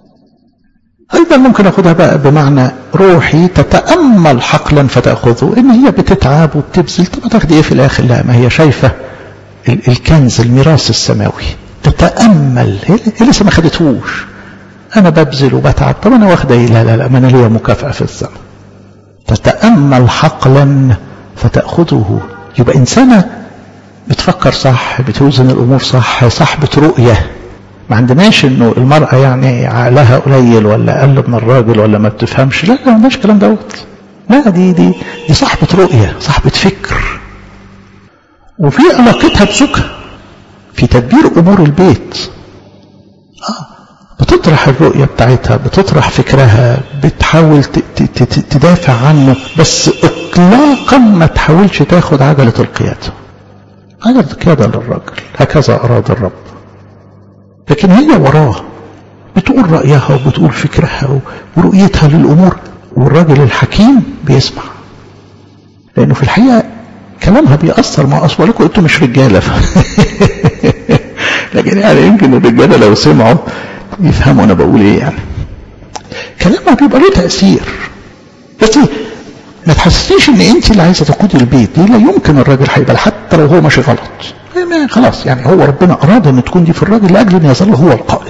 أيضا ممكن أخذها بقى بمعنى روحي تتأمل حقلا فتأخذه إن هي بتتعب وبتبذل طب تاخدي إيه في الآخر لا ما هي شايفة الكنز الميراث السماوي تتأمل هي لسه ما خدتهوش أنا ببذل وبتعب طب أنا واخدة إيه لا لا لا ما أنا ليا مكافأة في السماء تتأمل حقلا فتأخذه يبقى إنسانة بتفكر صح بتوزن الأمور صح صاحبة رؤية ما عندناش انه المرأة يعني عقلها قليل ولا أقل من الراجل ولا ما بتفهمش لا لا ما عندناش الكلام دوت لا دي دي دي صاحبة رؤية صاحبة فكر وفي علاقتها بزوجها في تدبير أمور البيت آه بتطرح الرؤية بتاعتها بتطرح فكرها بتحاول تدافع عنه بس اطلاقا ما تحاولش تاخد عجلة القيادة عجلة القيادة للراجل هكذا أراد الرب لكن هي وراه بتقول رأيها وبتقول فكرها ورؤيتها للأمور والراجل الحكيم بيسمع لأنه في الحقيقة كلامها بيأثر ما أصلا لكم أنتم مش رجالة لكن يعني يمكن الرجالة لو سمعوا يفهموا أنا بقول إيه يعني كلامها بيبقى له تأثير بس ما تحسسنيش ان انت اللي عايزه تقودي البيت دي لا يمكن الراجل هيبقى حتى لو هو ماشي غلط خلاص يعني هو ربنا اراد ان تكون دي في الراجل لاجل ان يظل هو القائد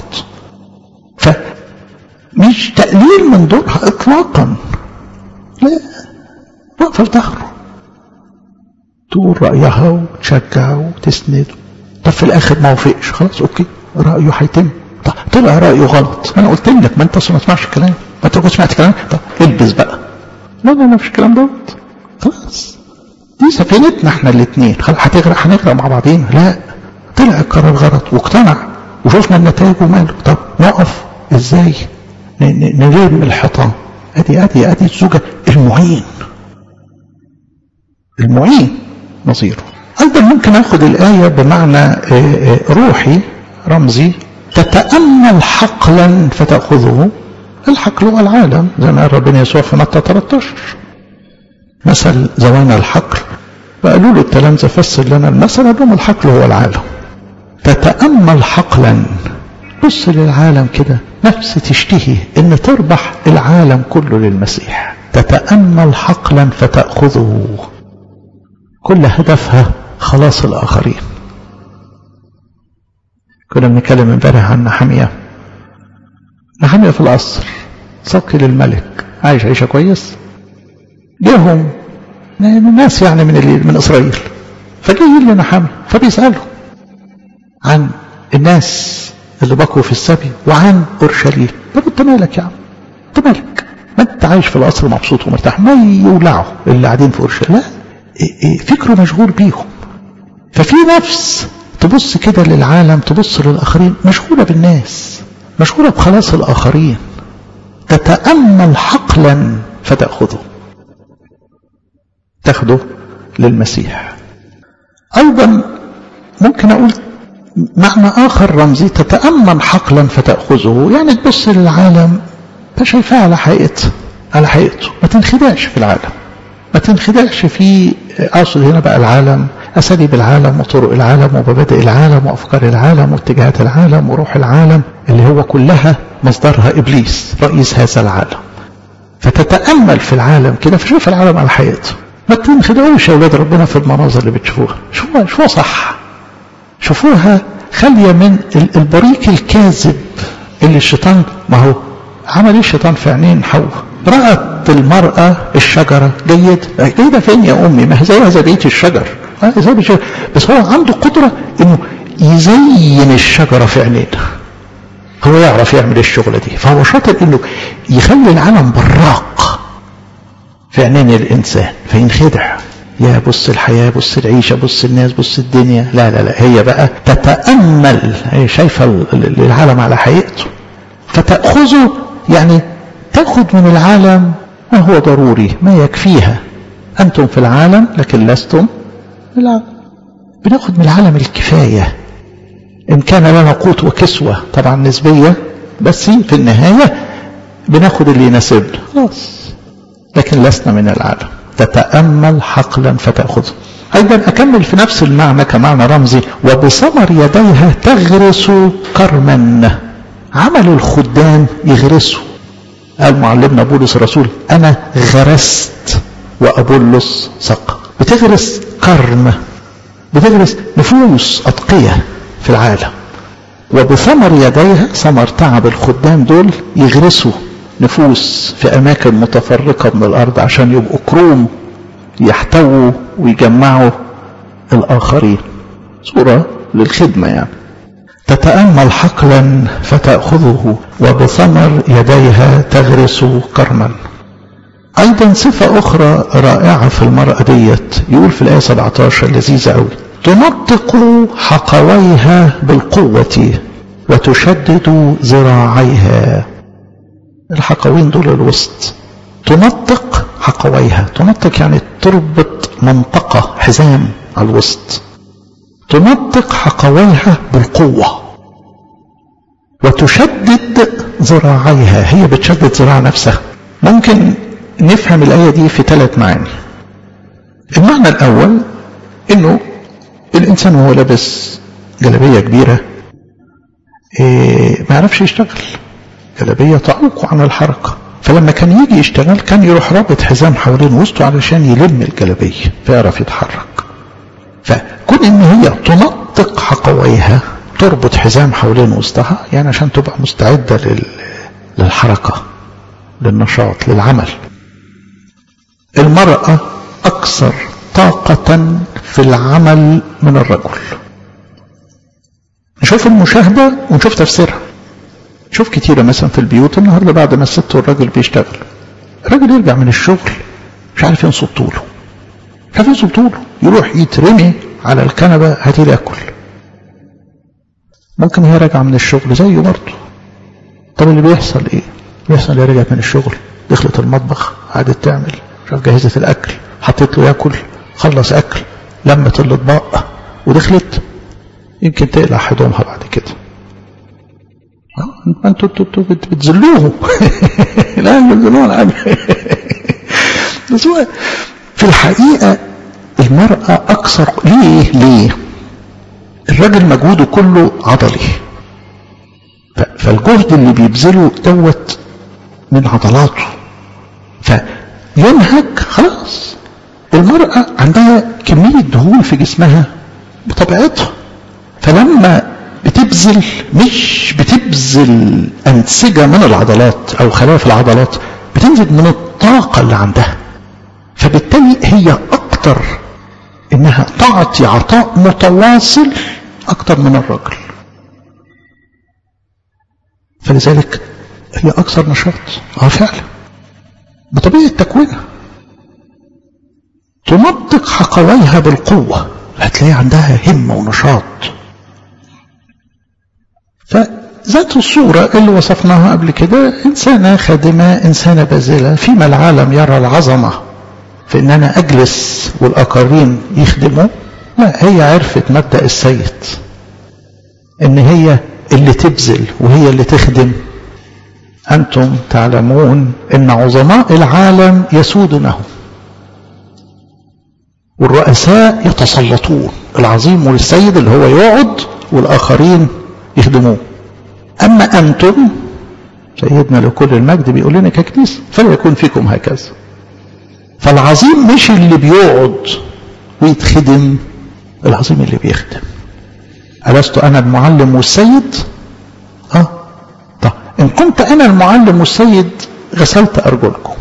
فمش تقليل من دورها اطلاقا لا واقفه في ظهره تقول رايها وتشجع وتسند طب في الاخر ما وافقش خلاص اوكي رايه هيتم طب طلع رايه غلط انا قلت لك ما انت اصلا ما تسمعش الكلام ما انت كنت سمعت الكلام طب البس بقى لا لا لا مفيش الكلام دوت خلاص دي سفينتنا احنا الاثنين خلاص هتغرق هنغرق مع بعضين لا طلع القرار غلط واقتنع وشفنا النتائج وماله طب نقف ازاي نلم الحيطان ادي ادي ادي الزوجه المعين المعين نظيره ايضا ممكن اخذ الايه بمعنى روحي رمزي تتامل حقلا فتاخذه الحقل هو العالم زي ما قال ربنا يسوع في متى 13 مثل زوان الحقل فقالوا له التلامذة فسر لنا المثل قال لهم الحقل هو العالم تتأمل حقلا بص للعالم كده نفس تشتهي ان تربح العالم كله للمسيح تتأمل حقلا فتأخذه كل هدفها خلاص الآخرين كنا بنتكلم امبارح عن نحمية نحمية في القصر سقي للملك عايش عيشة كويس جاهم ناس يعني من من إسرائيل فجاي لنحمية فبيسأله عن الناس اللي بقوا في السبي وعن اورشليم طب انت مالك يا عم انت مالك ما انت عايش في القصر مبسوط ومرتاح ما يولعوا اللي قاعدين في اورشليم لا فكره مشغول بيهم ففي نفس تبص كده للعالم تبص للاخرين مشغوله بالناس مشغوله بخلاص الاخرين تتامل حقلا فتاخذه تاخده للمسيح ايضا ممكن اقول معنى آخر رمزي تتأمل حقلا فتأخذه يعني تبص للعالم فشايفاه على حقيقته على حقيقته ما تنخدعش في العالم ما تنخدعش في أقصد هنا بقى العالم أساليب العالم وطرق العالم ومبادئ العالم وأفكار العالم واتجاهات العالم وروح العالم اللي هو كلها مصدرها إبليس رئيس هذا العالم فتتأمل في العالم كده فشوف العالم على حقيقته ما تنخدعوش يا أولاد ربنا في المناظر اللي بتشوفوها شوفوها شوفوها صح شوفوها خالية من البريق الكاذب اللي الشيطان ما هو عمل ايه الشيطان في عينين حواء رأت المرأة الشجرة جيد جيدة فين يا أمي ما هي زيها زي بقية الشجر زي الشجر بس هو عنده قدرة إنه يزين الشجرة في عينينا هو يعرف يعمل الشغلة دي فهو شاطر إنه يخلي العالم براق في عينين الإنسان فينخدع يا بص الحياة بص العيشة بص الناس بص الدنيا لا لا لا هي بقى تتأمل هي شايفة العالم على حقيقته فتأخذه يعني تأخذ من العالم ما هو ضروري ما يكفيها أنتم في العالم لكن لستم في العالم بناخد من العالم الكفاية إن كان لنا قوت وكسوة طبعا نسبية بس في النهاية بناخد اللي يناسبنا خلاص لكن لسنا من العالم تتأمل حقلا فتأخذه أيضا أكمل في نفس المعنى كمعنى رمزي وبثمر يديها تغرس كرما عمل الخدام يغرسوا قال معلمنا بولس الرسول أنا غرست وأبولس سقى بتغرس كرم بتغرس نفوس أتقية في العالم وبثمر يديها ثمر تعب الخدام دول يغرسوا نفوس في أماكن متفرقة من الأرض عشان يبقوا كروم يحتووا ويجمعوا الآخرين صورة للخدمة يعني تتأمل حقلا فتأخذه وبثمر يديها تغرس كرما أيضا صفة أخرى رائعة في المرأة ديت يقول في الآية 17 لذيذة أوي تنطق حقويها بالقوة وتشدد ذراعيها الحقوين دول الوسط تنطق حقويها تنطق يعني تربط منطقة حزام على الوسط تنطق حقويها بالقوة وتشدد ذراعيها هي بتشدد ذراع نفسها ممكن نفهم الآية دي في ثلاث معاني المعنى الأول إنه الإنسان وهو لابس جلابية كبيرة إيه ما يعرفش يشتغل جلابية تعوق عن الحركة فلما كان يجي يشتغل كان يروح رابط حزام حوالين وسطه علشان يلم الجلابية فيعرف يتحرك فكون ان هي تنطق حقويها تربط حزام حوالين وسطها يعني عشان تبقى مستعدة لل... للحركة للنشاط للعمل المرأة أكثر طاقة في العمل من الرجل نشوف المشاهدة ونشوف تفسيرها شوف كتيرة مثلا في البيوت النهاردة بعد ما الست والراجل بيشتغل الراجل يرجع من الشغل مش عارف ينصب طوله مش عارف ينصب طوله يروح يترمي على الكنبة هاتي ياكل ممكن هي راجعة من الشغل زيه برضه طب اللي بيحصل ايه بيحصل هي رجعت من الشغل دخلت المطبخ قعدت تعمل شاف جهزت الاكل حطيت له ياكل خلص اكل لمت الاطباق ودخلت يمكن تقلع هدومها بعد كده انتوا انتوا بتذلوه لا بتذلوه العب بس هو في الحقيقه المرأة أكثر ليه ليه الراجل مجهوده كله عضلي فالجهد اللي بيبذله دوت من عضلاته فينهك خلاص المرأة عندها كمية دهون في جسمها بطبيعتها فلما بتبذل مش بتبذل أنسجة من العضلات أو خلايا في العضلات بتنزل من الطاقة اللي عندها فبالتالي هي أكتر إنها تعطي عطاء متواصل أكتر من الرجل فلذلك هي أكثر نشاط اه فعلا بطبيعة تكوينها تنطق حقويها بالقوة هتلاقي عندها همة ونشاط فذات الصورة اللي وصفناها قبل كده إنسانة خادمة إنسانة باذلة فيما العالم يرى العظمة في إن أنا أجلس والآخرين يخدموا لا هي عرفت مبدأ السيد إن هي اللي تبذل وهي اللي تخدم أنتم تعلمون إن عظماء العالم يسودونه والرؤساء يتسلطون العظيم والسيد اللي هو يقعد والآخرين يخدموه أما أنتم سيدنا لكل المجد بيقول لنا ككنيسة فليكن فيكم هكذا فالعظيم مش اللي بيقعد ويتخدم العظيم اللي بيخدم ألست أنا المعلم والسيد آه طب إن كنت أنا المعلم والسيد غسلت أرجلكم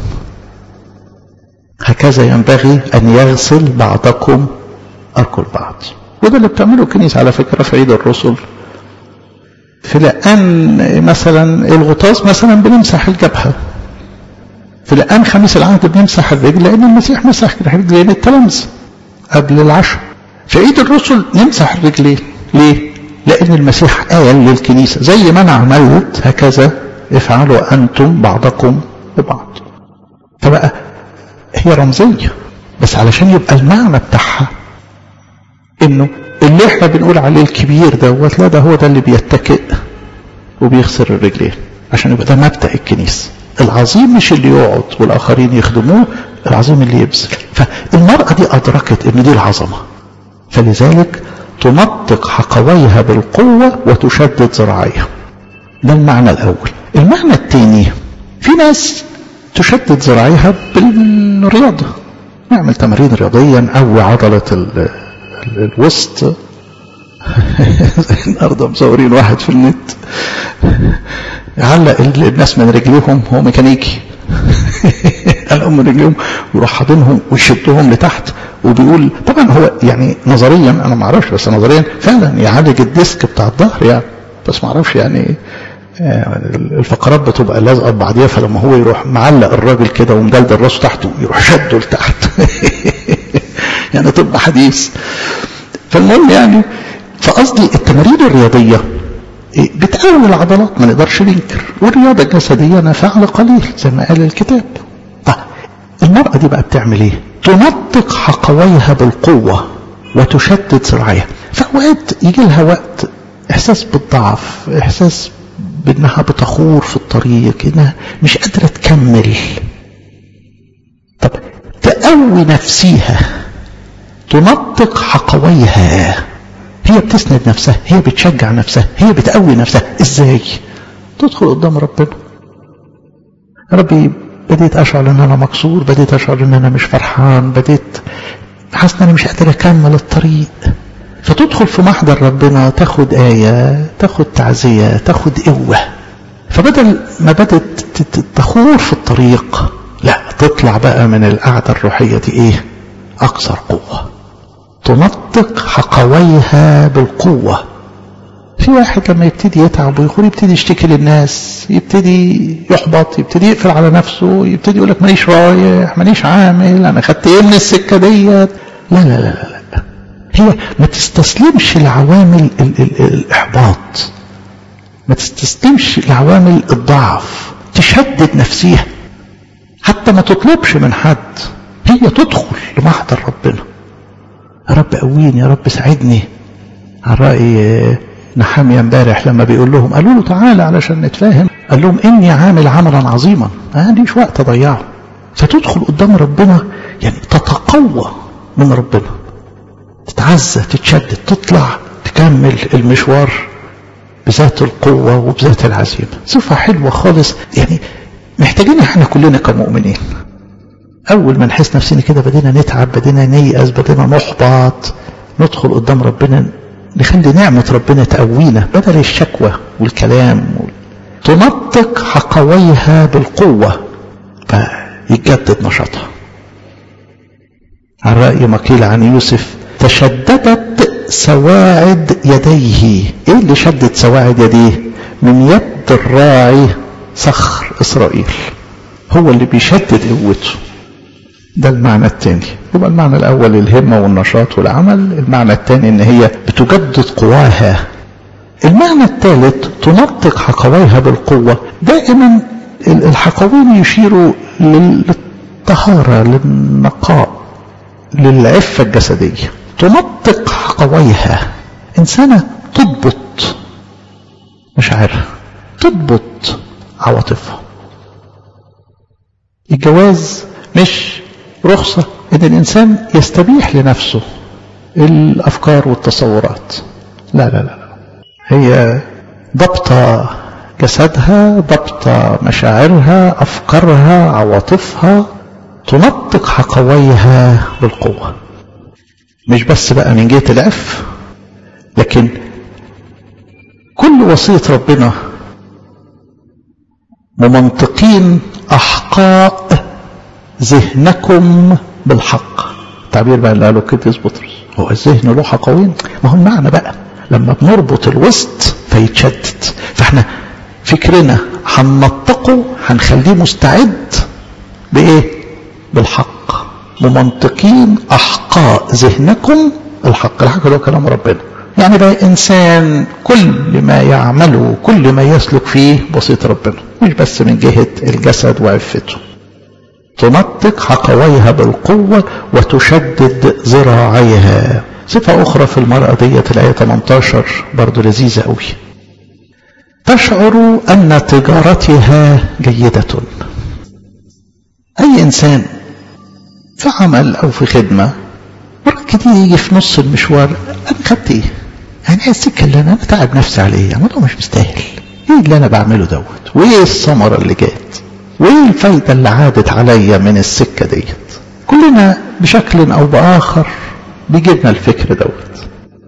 هكذا ينبغي أن يغسل بعضكم أرجل بعض وده اللي بتعمله الكنيسة على فكرة في عيد الرسل في لقان مثلا الغطاس مثلا بنمسح الجبهة في لقان خميس العهد بنمسح الرجل لأن المسيح مسح رجلين التلامذة قبل العشاء في عيد الرسل نمسح الرجلين ليه؟ لأن المسيح قال للكنيسة زي ما أنا عملت هكذا افعلوا أنتم بعضكم ببعض فبقى هي رمزية بس علشان يبقى المعنى بتاعها انه اللي احنا بنقول عليه الكبير دوت لا ده هو ده اللي بيتكئ وبيغسل الرجلين عشان يبقى ده مبدأ الكنيسة العظيم مش اللي يقعد والآخرين يخدموه العظيم اللي يبذل فالمرأة دي أدركت ان دي العظمة فلذلك تنطق حقويها بالقوة وتشدد ذراعيها ده المعنى الأول المعنى الثاني في ناس تشدد ذراعيها بالرياضة نعمل تمارين رياضية نقوي عضلة ال ال الوسط النهارده مصورين واحد في النت يعلق الناس من رجليهم هو ميكانيكي قلقهم من رجليهم ويروح حاضنهم ويشدهم لتحت وبيقول طبعا هو يعني نظريا انا ما اعرفش بس نظريا فعلا يعالج الديسك بتاع الظهر يعني بس ما اعرفش يعني الفقرات بتبقى لازقه ببعضيها فلما هو يروح معلق الراجل كده ومدلدل راسه تحته يروح شده لتحت يعني طب حديث فالمهم يعني فقصدي التمارين الرياضيه بتقوي العضلات ما نقدرش ننكر والرياضه الجسديه نافعه قليل زي ما قال الكتاب طيب المراه دي بقى بتعمل ايه؟ تنطق حقويها بالقوه وتشدد ذراعيها فاوقات يجي لها وقت احساس بالضعف احساس بانها بتخور في الطريق انها مش قادره تكمل طب تقوي نفسيها تنطق حقويها هي بتسند نفسها هي بتشجع نفسها هي بتقوي نفسها ازاي تدخل قدام ربنا ربي بديت اشعر ان انا مكسور بديت اشعر ان انا مش فرحان بديت حاسس ان انا مش قادر اكمل الطريق فتدخل في محضر ربنا تاخد آية تاخد تعزية تاخد قوة فبدل ما بدت تخور في الطريق لا تطلع بقى من القعدة الروحية دي ايه أكثر قوة تنطق حقويها بالقوة في واحد لما يبتدي يتعب ويخور يبتدي يشتكي للناس يبتدي يحبط يبتدي يقفل على نفسه يبتدي يقول لك مانيش رايح مانيش عامل انا خدت ايه من السكه ديت لا لا لا لا, لا. هي ما تستسلمش لعوامل ال ال الاحباط ما تستسلمش لعوامل الضعف تشدد نفسيها حتى ما تطلبش من حد هي تدخل لمحضر ربنا يا رب قويني يا رب ساعدني على رأي نحامية امبارح لما بيقول لهم قالوا له تعالى علشان نتفاهم قال لهم إني عامل عملا عظيما ما عنديش وقت أضيعه فتدخل قدام ربنا يعني تتقوى من ربنا تتعزى تتشدد تطلع تكمل المشوار بذات القوة وبذات العزيمة صفة حلوة خالص يعني محتاجين احنا كلنا كمؤمنين أول ما نحس نفسنا كده بدينا نتعب بدينا نيأس بدينا نحبط ندخل قدام ربنا نخلي نعمة ربنا تقوينا بدل الشكوى والكلام تنطق حقويها بالقوة فيتجدد نشاطها عن رأي ما قيل عن يوسف تشددت سواعد يديه ايه اللي شدت سواعد يديه من يد الراعي صخر اسرائيل هو اللي بيشدد قوته ده المعنى الثاني يبقى المعنى الاول الهمه والنشاط والعمل المعنى الثاني ان هي بتجدد قواها المعنى الثالث تنطق حقويها بالقوه دائما الحقوين يشيروا للطهاره للنقاء للعفه الجسديه تنطق حقويها انسانه تضبط مشاعرها تضبط عواطفها الجواز مش رخصة ان الانسان يستبيح لنفسه الافكار والتصورات لا لا لا هي ضبط جسدها ضبط مشاعرها افكارها عواطفها تنطق حقويها بالقوة مش بس بقى من جهة العف لكن كل وصية ربنا ممنطقين أحقاء ذهنكم بالحق تعبير بقى اللي قاله كده بطرس هو الذهن له حقوين ما هو المعنى بقى لما بنربط الوسط فيتشتت فاحنا فكرنا هننطقه هنخليه مستعد بايه بالحق ممنطقين احقاء ذهنكم الحق الحق اللي هو كلام ربنا يعني بقى انسان كل ما يعمله كل ما يسلك فيه بسيط ربنا مش بس من جهه الجسد وعفته تنطق حقويها بالقوة وتشدد ذراعيها صفة أخرى في المرأة ديت الآية 18 برضو لذيذة أوي تشعر أن تجارتها جيدة أي إنسان في عمل أو في خدمة مرة كده يجي في نص المشوار أنا خدت إيه؟ يعني إيه السكة اللي أنا تعب نفسي عليه الموضوع مش مستاهل إيه اللي أنا بعمله دوت وإيه الثمرة اللي جات وايه الفايدة اللي عادت عليا من السكة ديت كلنا بشكل او باخر بيجيبنا الفكر دوت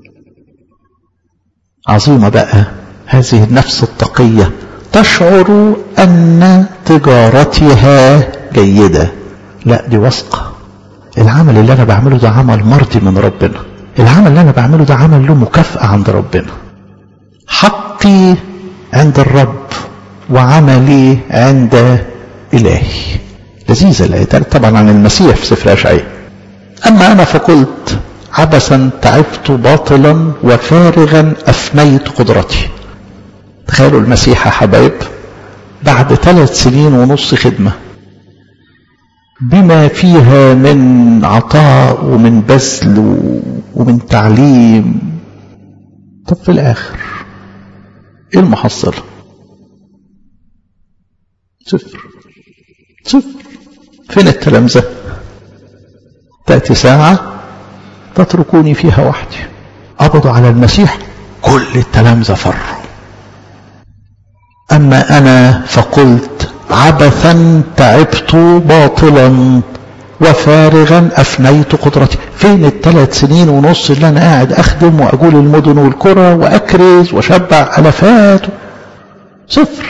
عظيمة بقى هذه النفس التقية تشعر ان تجارتها جيدة لا دي واثقة العمل اللي انا بعمله ده عمل مرضي من ربنا العمل اللي انا بعمله ده عمل له مكافأة عند ربنا حقي عند الرب وعملي عند إلهي لذيذة الآية طبعا عن المسيح في سفر أشعياء أما أنا فقلت عبثا تعبت باطلا وفارغا أفنيت قدرتي تخيلوا المسيح يا حبايب بعد ثلاث سنين ونص خدمة بما فيها من عطاء ومن بذل ومن تعليم طب في الآخر إيه المحصلة؟ صفر صفر فين التلامذة تأتي ساعة تتركوني فيها وحدي قبضوا على المسيح كل التلامذة فروا أما أنا فقلت عبثا تعبت باطلا وفارغا أفنيت قدرتي فين الثلاث سنين ونص اللي أنا قاعد أخدم وأقول المدن والقرى وأكرز وشبع ألفات صفر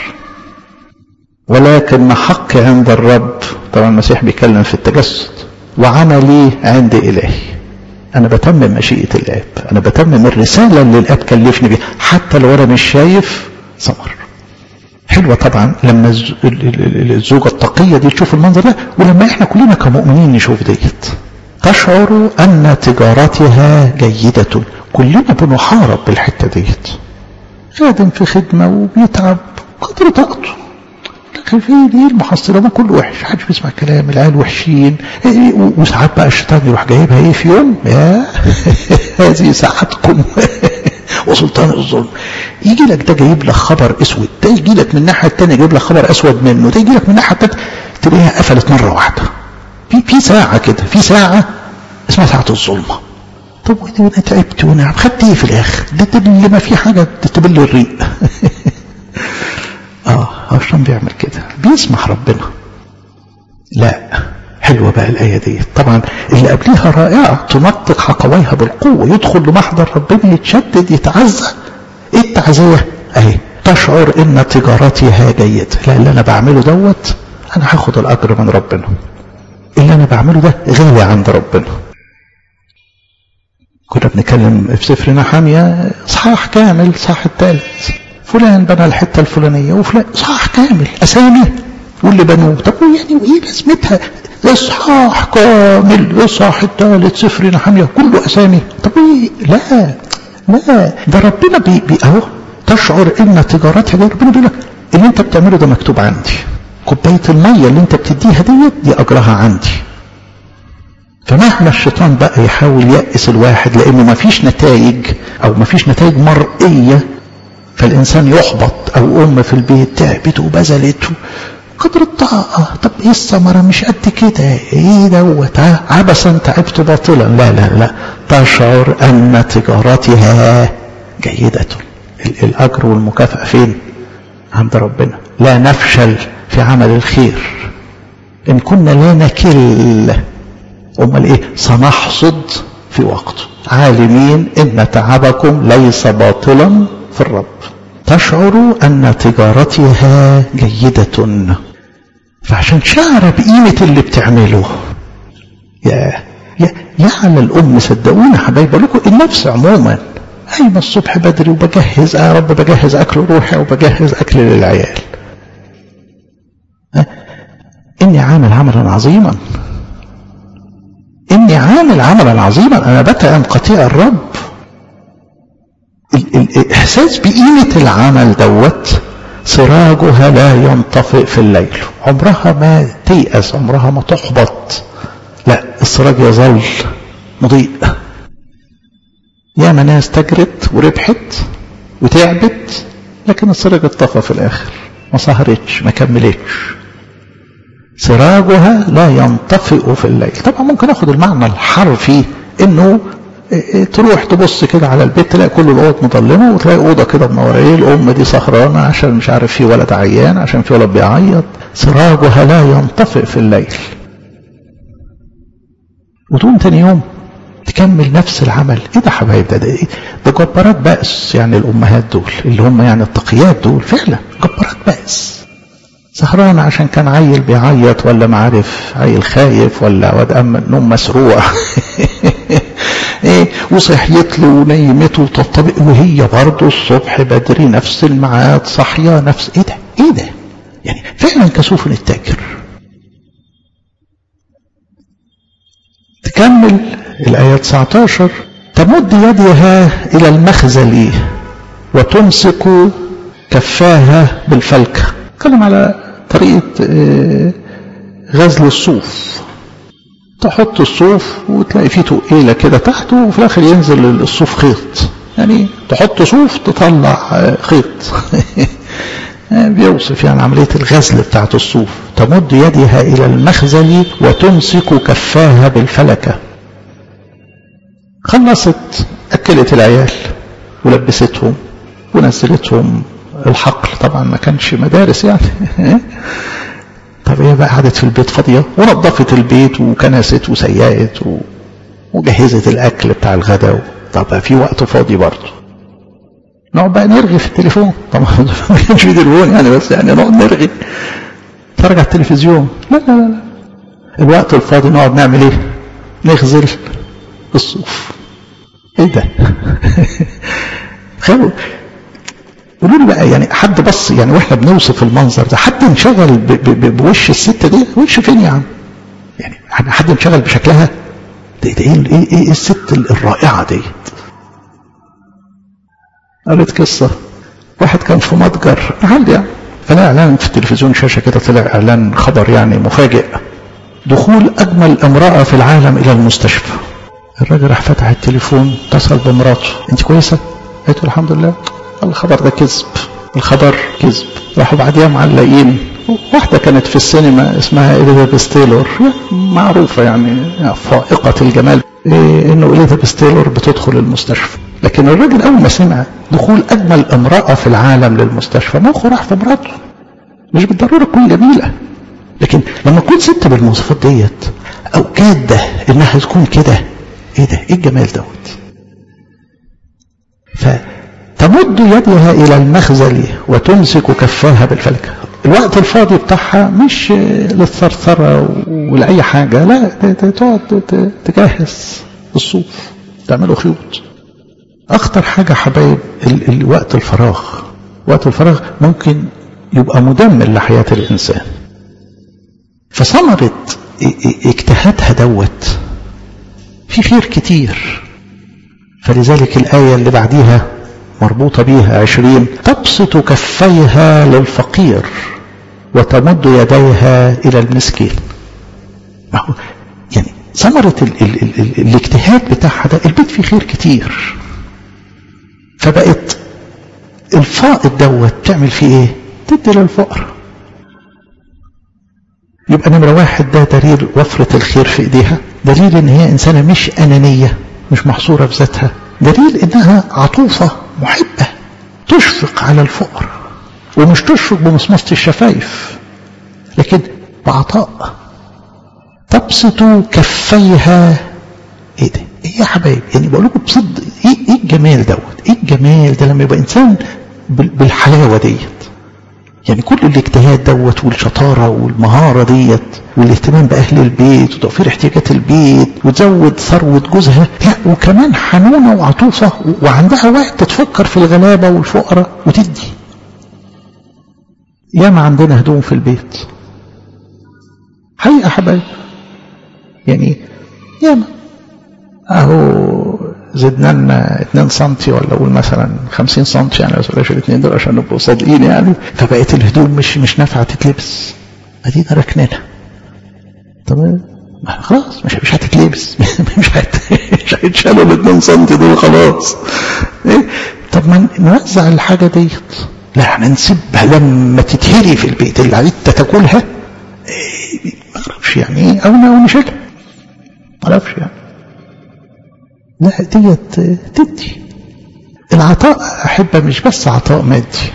ولكن حقي عند الرب طبعا المسيح بيتكلم في التجسد وعملي عند إلهي أنا بتمم مشيئة الآب أنا بتمم الرسالة اللي الآب كلفني بيها حتى لو أنا مش شايف ثمر حلوة طبعا لما الزوجة التقية دي تشوف المنظر ده ولما احنا كلنا كمؤمنين نشوف ديت تشعر أن تجارتها جيدة كلنا بنحارب بالحتة ديت خادم في خدمة وبيتعب قدر طاقته لكن في دي المحصلة ما كله وحش محدش بيسمع كلام العيال وحشين وساعات بقى الشيطان يروح جايبها ايه في يوم يا هذه ساعتكم وسلطان الظلم يجي لك ده جايب لك خبر اسود ده يجي لك من الناحيه الثانيه جايب لك خبر اسود منه ده يجي لك من الناحيه الثالثه تلاقيها قفلت مره واحده في في ساعه كده في ساعه اسمها ساعة الظلمة طب وانا تعبت وانا خدت ايه في الاخر ده اللي ما في حاجة تبل الريق اه عشان بيعمل كده بيسمح ربنا لا حلوة بقى الآية دي طبعا اللي قبليها رائعة تنطق حقويها بالقوة يدخل لمحضر ربنا يتشدد يتعزى ايه التعزية اهي تشعر ان تجارتها جيدة لا اللي انا بعمله دوت انا هاخد الاجر من ربنا اللي انا بعمله ده غالي عند ربنا كنا بنتكلم في سفر نحامية صحاح كامل صح الثالث فلان بنى الحتة الفلانية وفلان صح كامل أسامي واللي بنوه طب يعني وإيه لازمتها إصحاح كامل إصحاح الثالث سفر نحامية كله أسامي طب إيه لا لا ده ربنا بي, بي أهو تشعر إن تجارتها دي ربنا بيقول لك اللي أنت بتعمله ده مكتوب عندي كوباية المية اللي أنت بتديها ديت دي أجرها عندي فمهما الشيطان بقى يحاول يأس الواحد لأنه ما فيش نتائج أو ما فيش نتائج مرئية فالإنسان يحبط أو أم في البيت تعبت وبذلت قدر الطاقة طب إيه الثمرة مش قد كده إيه دوت ها عبسا تعبت باطلا لا لا لا تشعر أن تجارتها جيدة الأجر والمكافأة فين عند ربنا لا نفشل في عمل الخير إن كنا لا نكل أمال إيه سنحصد في وقته عالمين إن تعبكم ليس باطلا في الرب تشعر أن تجارتها جيدة فعشان شعر بقيمة اللي بتعمله يا يا يا على الأم صدقونا حبايب لكم النفس عموما قايمة الصبح بدري وبجهز يا رب بجهز أكل روحي وبجهز أكل للعيال إني عامل عملا عظيما إني عامل عملا عظيما أنا بتعم قطيع الرب الإحساس بقيمة العمل دوت سراجها لا ينطفئ في الليل عمرها ما تيأس عمرها ما تحبط لا السراج يظل مضيء ياما ناس تجرت وربحت وتعبت لكن السراج اتطفى في الآخر ما سهرتش ما كملتش سراجها لا ينطفئ في الليل طبعا ممكن اخد المعنى الحرفي انه تروح تبص كده على البيت تلاقي كل الاوض مظلمه وتلاقي اوضه كده منوره ايه الام دي سهرانه عشان مش عارف في ولد عيان عشان في ولد بيعيط سراجها لا ينطفئ في الليل وتقوم تاني يوم تكمل نفس العمل ايه ده حبايب ده ده, إيه؟ ده جبارات بأس يعني الامهات دول اللي هم يعني التقيات دول فعلا جبارات بأس سهران عشان كان عيل بيعيط ولا ما عارف عيل خايف ولا واد أم نوم مسروع ايه وصحيت له ونيمته وطبطبق وهي برضه الصبح بدري نفس الميعاد صاحيه نفس ايه ده ايه ده يعني فعلا كسوف التاجر تكمل الآية 19 تمد يدها إلى المخزل وتمسك كفاها بالفلكة اتكلم على طريقة غزل الصوف تحط الصوف وتلاقي فيه تقيلة كده تحته وفي الآخر ينزل الصوف خيط يعني تحط صوف تطلع خيط بيوصف يعني عملية الغزل بتاعت الصوف تمد يدها إلى المخزل وتمسك كفاها بالفلكة خلصت أكلت العيال ولبستهم ونزلتهم الحقل طبعا ما كانش مدارس يعني طب هي بقى قعدت في البيت فاضيه ونظفت البيت وكنست وسيقت و... وجهزت الاكل بتاع الغداء طب في وقت فاضي برضه نقعد بقى نرغي في التليفون طبعا ما كانش في تليفون يعني بس يعني نقعد نرغي نتفرج على التلفزيون لا لا لا لا الوقت الفاضي نقعد نعمل ايه نغزل الصوف ايه ده خلوا قولوا لي بقى يعني حد بص يعني واحنا بنوصف المنظر ده حد انشغل ب ب بوش الست دي وش فين يا عم يعني حد انشغل بشكلها ده, ده ايه ايه ايه الست الرائعه ديت قريت قصه واحد كان في متجر محل يعني فلا اعلان في التلفزيون شاشه كده طلع اعلان خبر يعني مفاجئ دخول اجمل امراه في العالم الى المستشفى الراجل راح فتح التليفون اتصل بمراته انت كويسه قالت له الحمد لله الخبر ده كذب الخبر كذب راحوا بعديها معلقين واحدة كانت في السينما اسمها إليزابيث تايلور معروفة يعني فائقة الجمال إيه انه اليزابيث تايلور بتدخل المستشفى لكن الراجل اول ما سمع دخول اجمل امراه في العالم للمستشفى مخه راح في مراته مش بالضروره تكون جميله لكن لما تكون ست بالمواصفات ديت او جاده انها تكون كده ايه ده ايه الجمال دوت فتمد يدها الى المخزل وتمسك كفاها بالفلكه الوقت الفاضي بتاعها مش للثرثرة ولاي حاجة لا تقعد تجهز الصوف تعمله خيوط اخطر حاجة حبايب الوقت الفراغ وقت الفراغ ممكن يبقى مدمر لحياة الانسان فثمرة اجتهادها دوت في خير كتير فلذلك الآية اللي بعديها مربوطة بيها عشرين تبسط كفيها للفقير وتمد يديها إلى المسكين يعني ثمرة ال ال ال ال الاجتهاد بتاعها ده البيت فيه خير كتير فبقت الفائض دوت تعمل فيه ايه تدي للفقر يبقى نمرة واحد ده دليل وفرة الخير في ايديها دليل ان هي انسانة مش انانية مش محصورة في ذاتها دليل انها عطوفة محبة تشفق على الفقر ومش تشفق بمصمصة الشفايف لكن بعطاء تبسط كفيها ايه ده ايه يا حبايب يعني بقول لكم بصدق ايه ايه الجمال دوت ايه الجمال ده لما يبقى انسان بالحلاوه ديت يعني كل الاجتهاد دوت والشطاره والمهاره ديت والاهتمام باهل البيت وتوفير احتياجات البيت وتزود ثروه جوزها لا وكمان حنونه وعطوفه وعندها وقت تفكر في الغلابه والفقراء وتدي ياما عندنا هدوم في البيت حقيقه حبايب يعني ياما اهو زدنا لنا 2 سم ولا اقول مثلا 50 سم يعني بس بلاش الاثنين دول عشان نبقوا صادقين يعني فبقت الهدوم مش مش نافعه تتلبس ادينا ركننا طب خلاص مش مش هتتلبس مش هت... مش هيتشالوا ال 2 سم دول خلاص ايه طب ما نوزع الحاجه ديت لا احنا نسيبها لما تتهري في البيت اللي عايز تاكلها إيه ما اعرفش يعني ايه او نشيلها ما اعرفش يعني لا ديت تدي العطاء أحبة مش بس عطاء مادي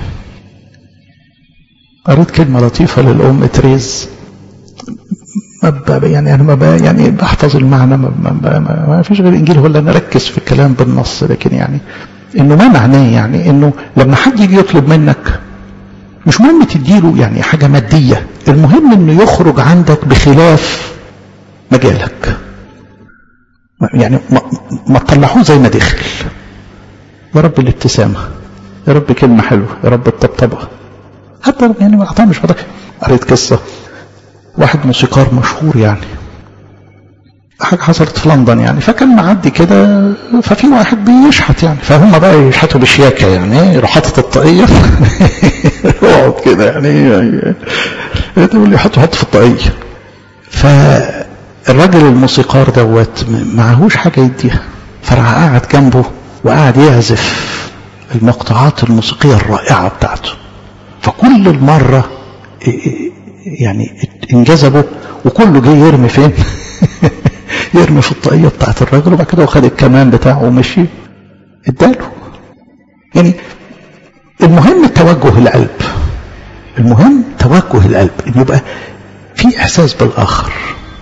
قريت كلمة لطيفة للأم تريز ما يعني أنا ما يعني بحفظ المعنى ما, ما, ما, ما فيش غير الإنجيل هو اللي نركز في الكلام بالنص لكن يعني إنه ما معناه يعني إنه لما حد يجي يطلب منك مش مهم تديله يعني حاجة مادية المهم إنه يخرج عندك بخلاف مجالك يعني ما, ما تطلعوه زي ما دخل يا رب الابتسامة يا رب كلمة حلوة يا رب الطبطبة حتى يعني ما أعطاه مش فضل قريت قصة واحد موسيقار مشهور يعني حاجة حصلت في لندن يعني فكان معدي كده ففي واحد بيشحت يعني فهم بقى يشحتوا بالشياكة يعني يروح حاطط الطاقية يقعد كده يعني يقول لي حطه حط في الطاقية ف الراجل الموسيقار دوت معهوش حاجة يديها فراح قاعد جنبه وقاعد يعزف المقطوعات الموسيقية الرائعة بتاعته فكل المرة يعني انجذبوا وكله جاي يرمي فين يرمي في الطاقية بتاعت الراجل وبعد كده وخد الكمان بتاعه ومشي اداله يعني المهم توجه القلب المهم توجه القلب ان يبقى في احساس بالاخر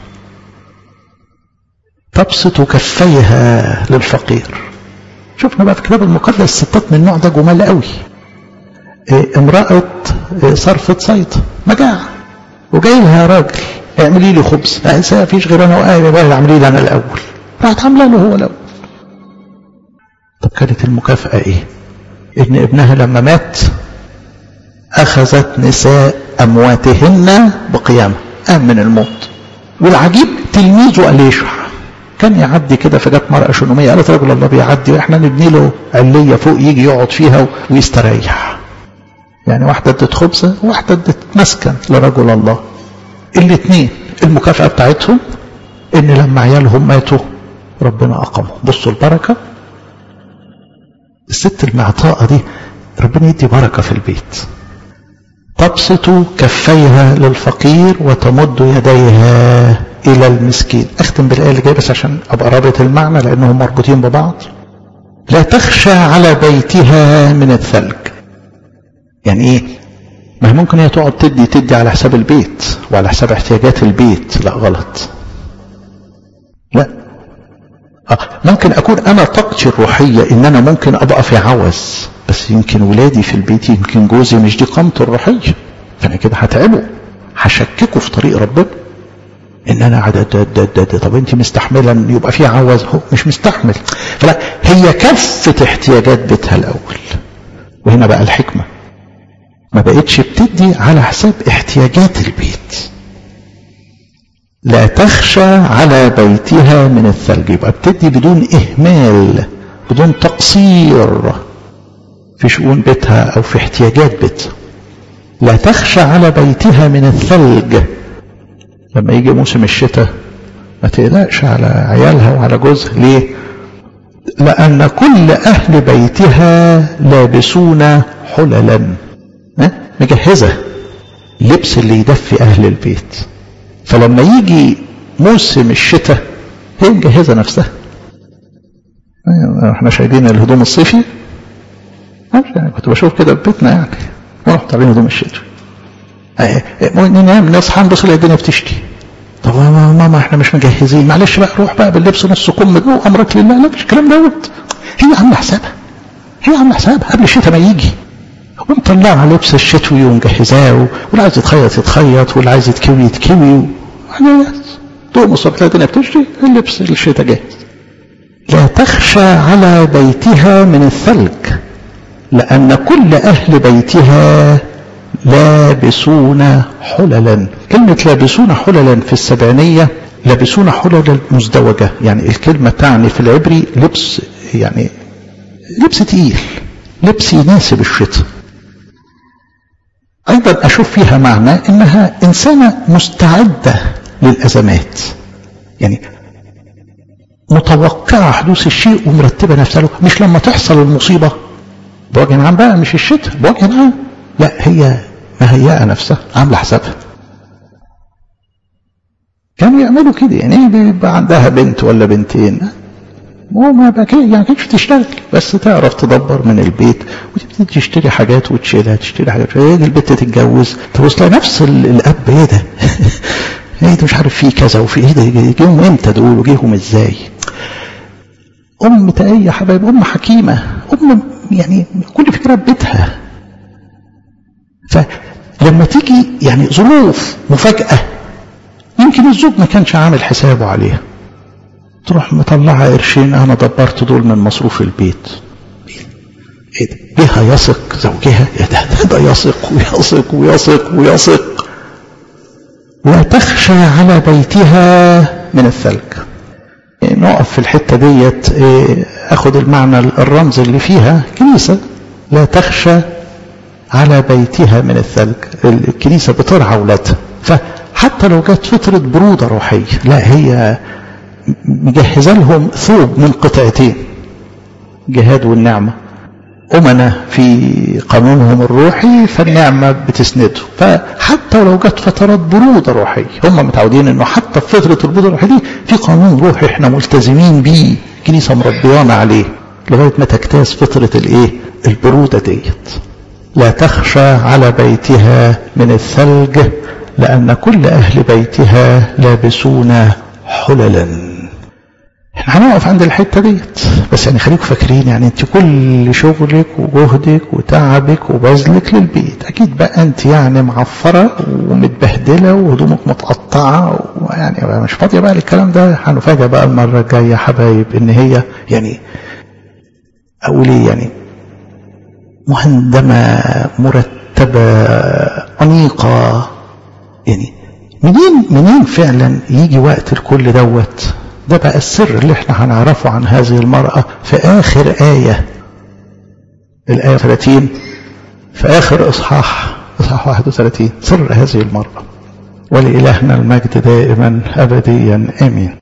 تبسط كفيها للفقير شفنا بقى في الكتاب المقدس الستات من النوع ده جمال قوي إيه امرأة إيه صرفة صيد مجاعة وجاي لها يا راجل اعملي لي خبز ما فيش غير انا وقاعد بقى اعملي لي انا الاول راحت عامله له هو الاول طب كانت المكافأة ايه ان ابنها لما مات اخذت نساء امواتهن بقيامة قام من الموت والعجيب تلميذه أليشع كان يعدي كده فجت مرأة شنومية قالت رجل الله بيعدي واحنا نبني له علية فوق يجي يقعد فيها ويستريح يعني واحدة ادت خبزة وواحدة ادت مسكن لرجل الله الاثنين المكافأة بتاعتهم ان لما عيالهم ماتوا ربنا اقامهم بصوا البركة الست المعطاءة دي ربنا يدي بركة في البيت تبسط كفيها للفقير وتمد يديها إلى المسكين أختم بالآية اللي جاية بس عشان أبقى رابط المعنى لأنهم مربوطين ببعض لا تخشى على بيتها من الثلج يعني إيه ما هي ممكن هي تقعد تدي تدي على حساب البيت وعلى حساب احتياجات البيت لا غلط لا آه ممكن أكون أنا طاقتي الروحية إن أنا ممكن أبقى في عوز بس يمكن ولادي في البيت يمكن جوزي مش دي قامته الروحية فأنا كده هتعبه هشككه في طريق ربنا ان انا عدد طب انت مستحملا يبقى في عوز هو مش مستحمل فلا هي كفت احتياجات بيتها الاول وهنا بقى الحكمه ما بقتش بتدي على حساب احتياجات البيت لا تخشى على بيتها من الثلج يبقى بتدي بدون اهمال بدون تقصير في شؤون بيتها او في احتياجات بيتها لا تخشى على بيتها من الثلج لما يجي موسم الشتاء ما تقلقش على عيالها وعلى جوزها ليه لأن كل أهل بيتها لابسون حللا مجهزة لبس اللي يدفي أهل البيت فلما يجي موسم الشتاء هي مجهزة نفسها احنا شايلين الهدوم الصيفي يعني كنت بشوف كده في بيتنا يعني ورحت علينا هدوم الشتوي ننام نصحى نبص نلاقي الدنيا بتشتي طب يا ماما احنا مش مجهزين معلش بقى روح بقى باللبس نص كم ده امرك لله لا مش الكلام دوت هي عامله حسابها هي عامله حسابها قبل الشتاء ما يجي ومطلعها لبس الشتوي ومجهزاه واللي عايز يتخيط يتخيط واللي عايز يتكوي يتكوي تقوم الصبح تلاقي الدنيا بتشتي اللبس الشتاء جاهز لا تخشى على بيتها من الثلج لأن كل أهل بيتها لابسون حللا كلمة لابسون حللا في السبعينية لابسون حللا مزدوجة يعني الكلمة تعني في العبري لبس يعني لبس تقيل لبس يناسب الشتاء أيضا أشوف فيها معنى إنها إنسانة مستعدة للأزمات يعني متوقعة حدوث الشيء ومرتبة نفسها له مش لما تحصل المصيبة بوجه عام بقى مش الشتاء بوجه عام لا هي مهيئة نفسها عاملة حسابها كانوا يعملوا كده يعني بيبقى عندها بنت ولا بنتين هو ما بقى كده يعني كانتش تشتغل بس تعرف تدبر من البيت وتبتدي تشتري حاجات وتشيلها تشتري حاجات ايه البنت تتجوز تبص لها نفس الاب ايه ده ايه ده مش عارف فيه كذا وفي ايه ده جيهم امتى دول وجيهم ازاي ام تقية يا حبايب ام حكيمة ام يعني كل فكرة بيتها فلما تيجي يعني ظروف مفاجأة يمكن الزوج ما كانش عامل حسابه عليها تروح مطلعة قرشين انا دبرت دول من مصروف البيت ايه ده بها يثق زوجها يا ده ده يثق ويثق ويثق ويثق لا تخشى على بيتها من الثلج نقف في الحتة ديت اخد المعنى الرمز اللي فيها كنيسة لا تخشى على بيتها من الثلج الكنيسة بترعى أولادها فحتى لو جت فترة برودة روحية لا هي مجهزة لهم ثوب من قطعتين جهاد والنعمة أمنة في قانونهم الروحي فالنعمة بتسنده فحتى لو جت فترات برودة روحية هم متعودين انه حتى في فترة البرودة الروحية دي في قانون روحي احنا ملتزمين بيه كنيسة مربيانا عليه لغاية ما تجتاز فترة الايه البرودة ديت لا تخشى على بيتها من الثلج لأن كل أهل بيتها لابسون حللا احنا هنقف عند الحتة ديت بس يعني خليكم فاكرين يعني انت كل شغلك وجهدك وتعبك وبذلك للبيت اكيد بقى انت يعني معفرة ومتبهدلة وهدومك متقطعة ويعني مش فاضية بقى للكلام ده هنفاجئ بقى المرة الجاية حبايب ان هي يعني اقول ايه يعني مهندمة مرتبة أنيقة يعني منين منين فعلا يجي وقت الكل دوت ده بقى السر اللي احنا هنعرفه عن هذه المرأة في آخر آية الآية 30 في آخر إصحاح إصحاح 31 سر هذه المرأة ولإلهنا المجد دائما أبديا آمين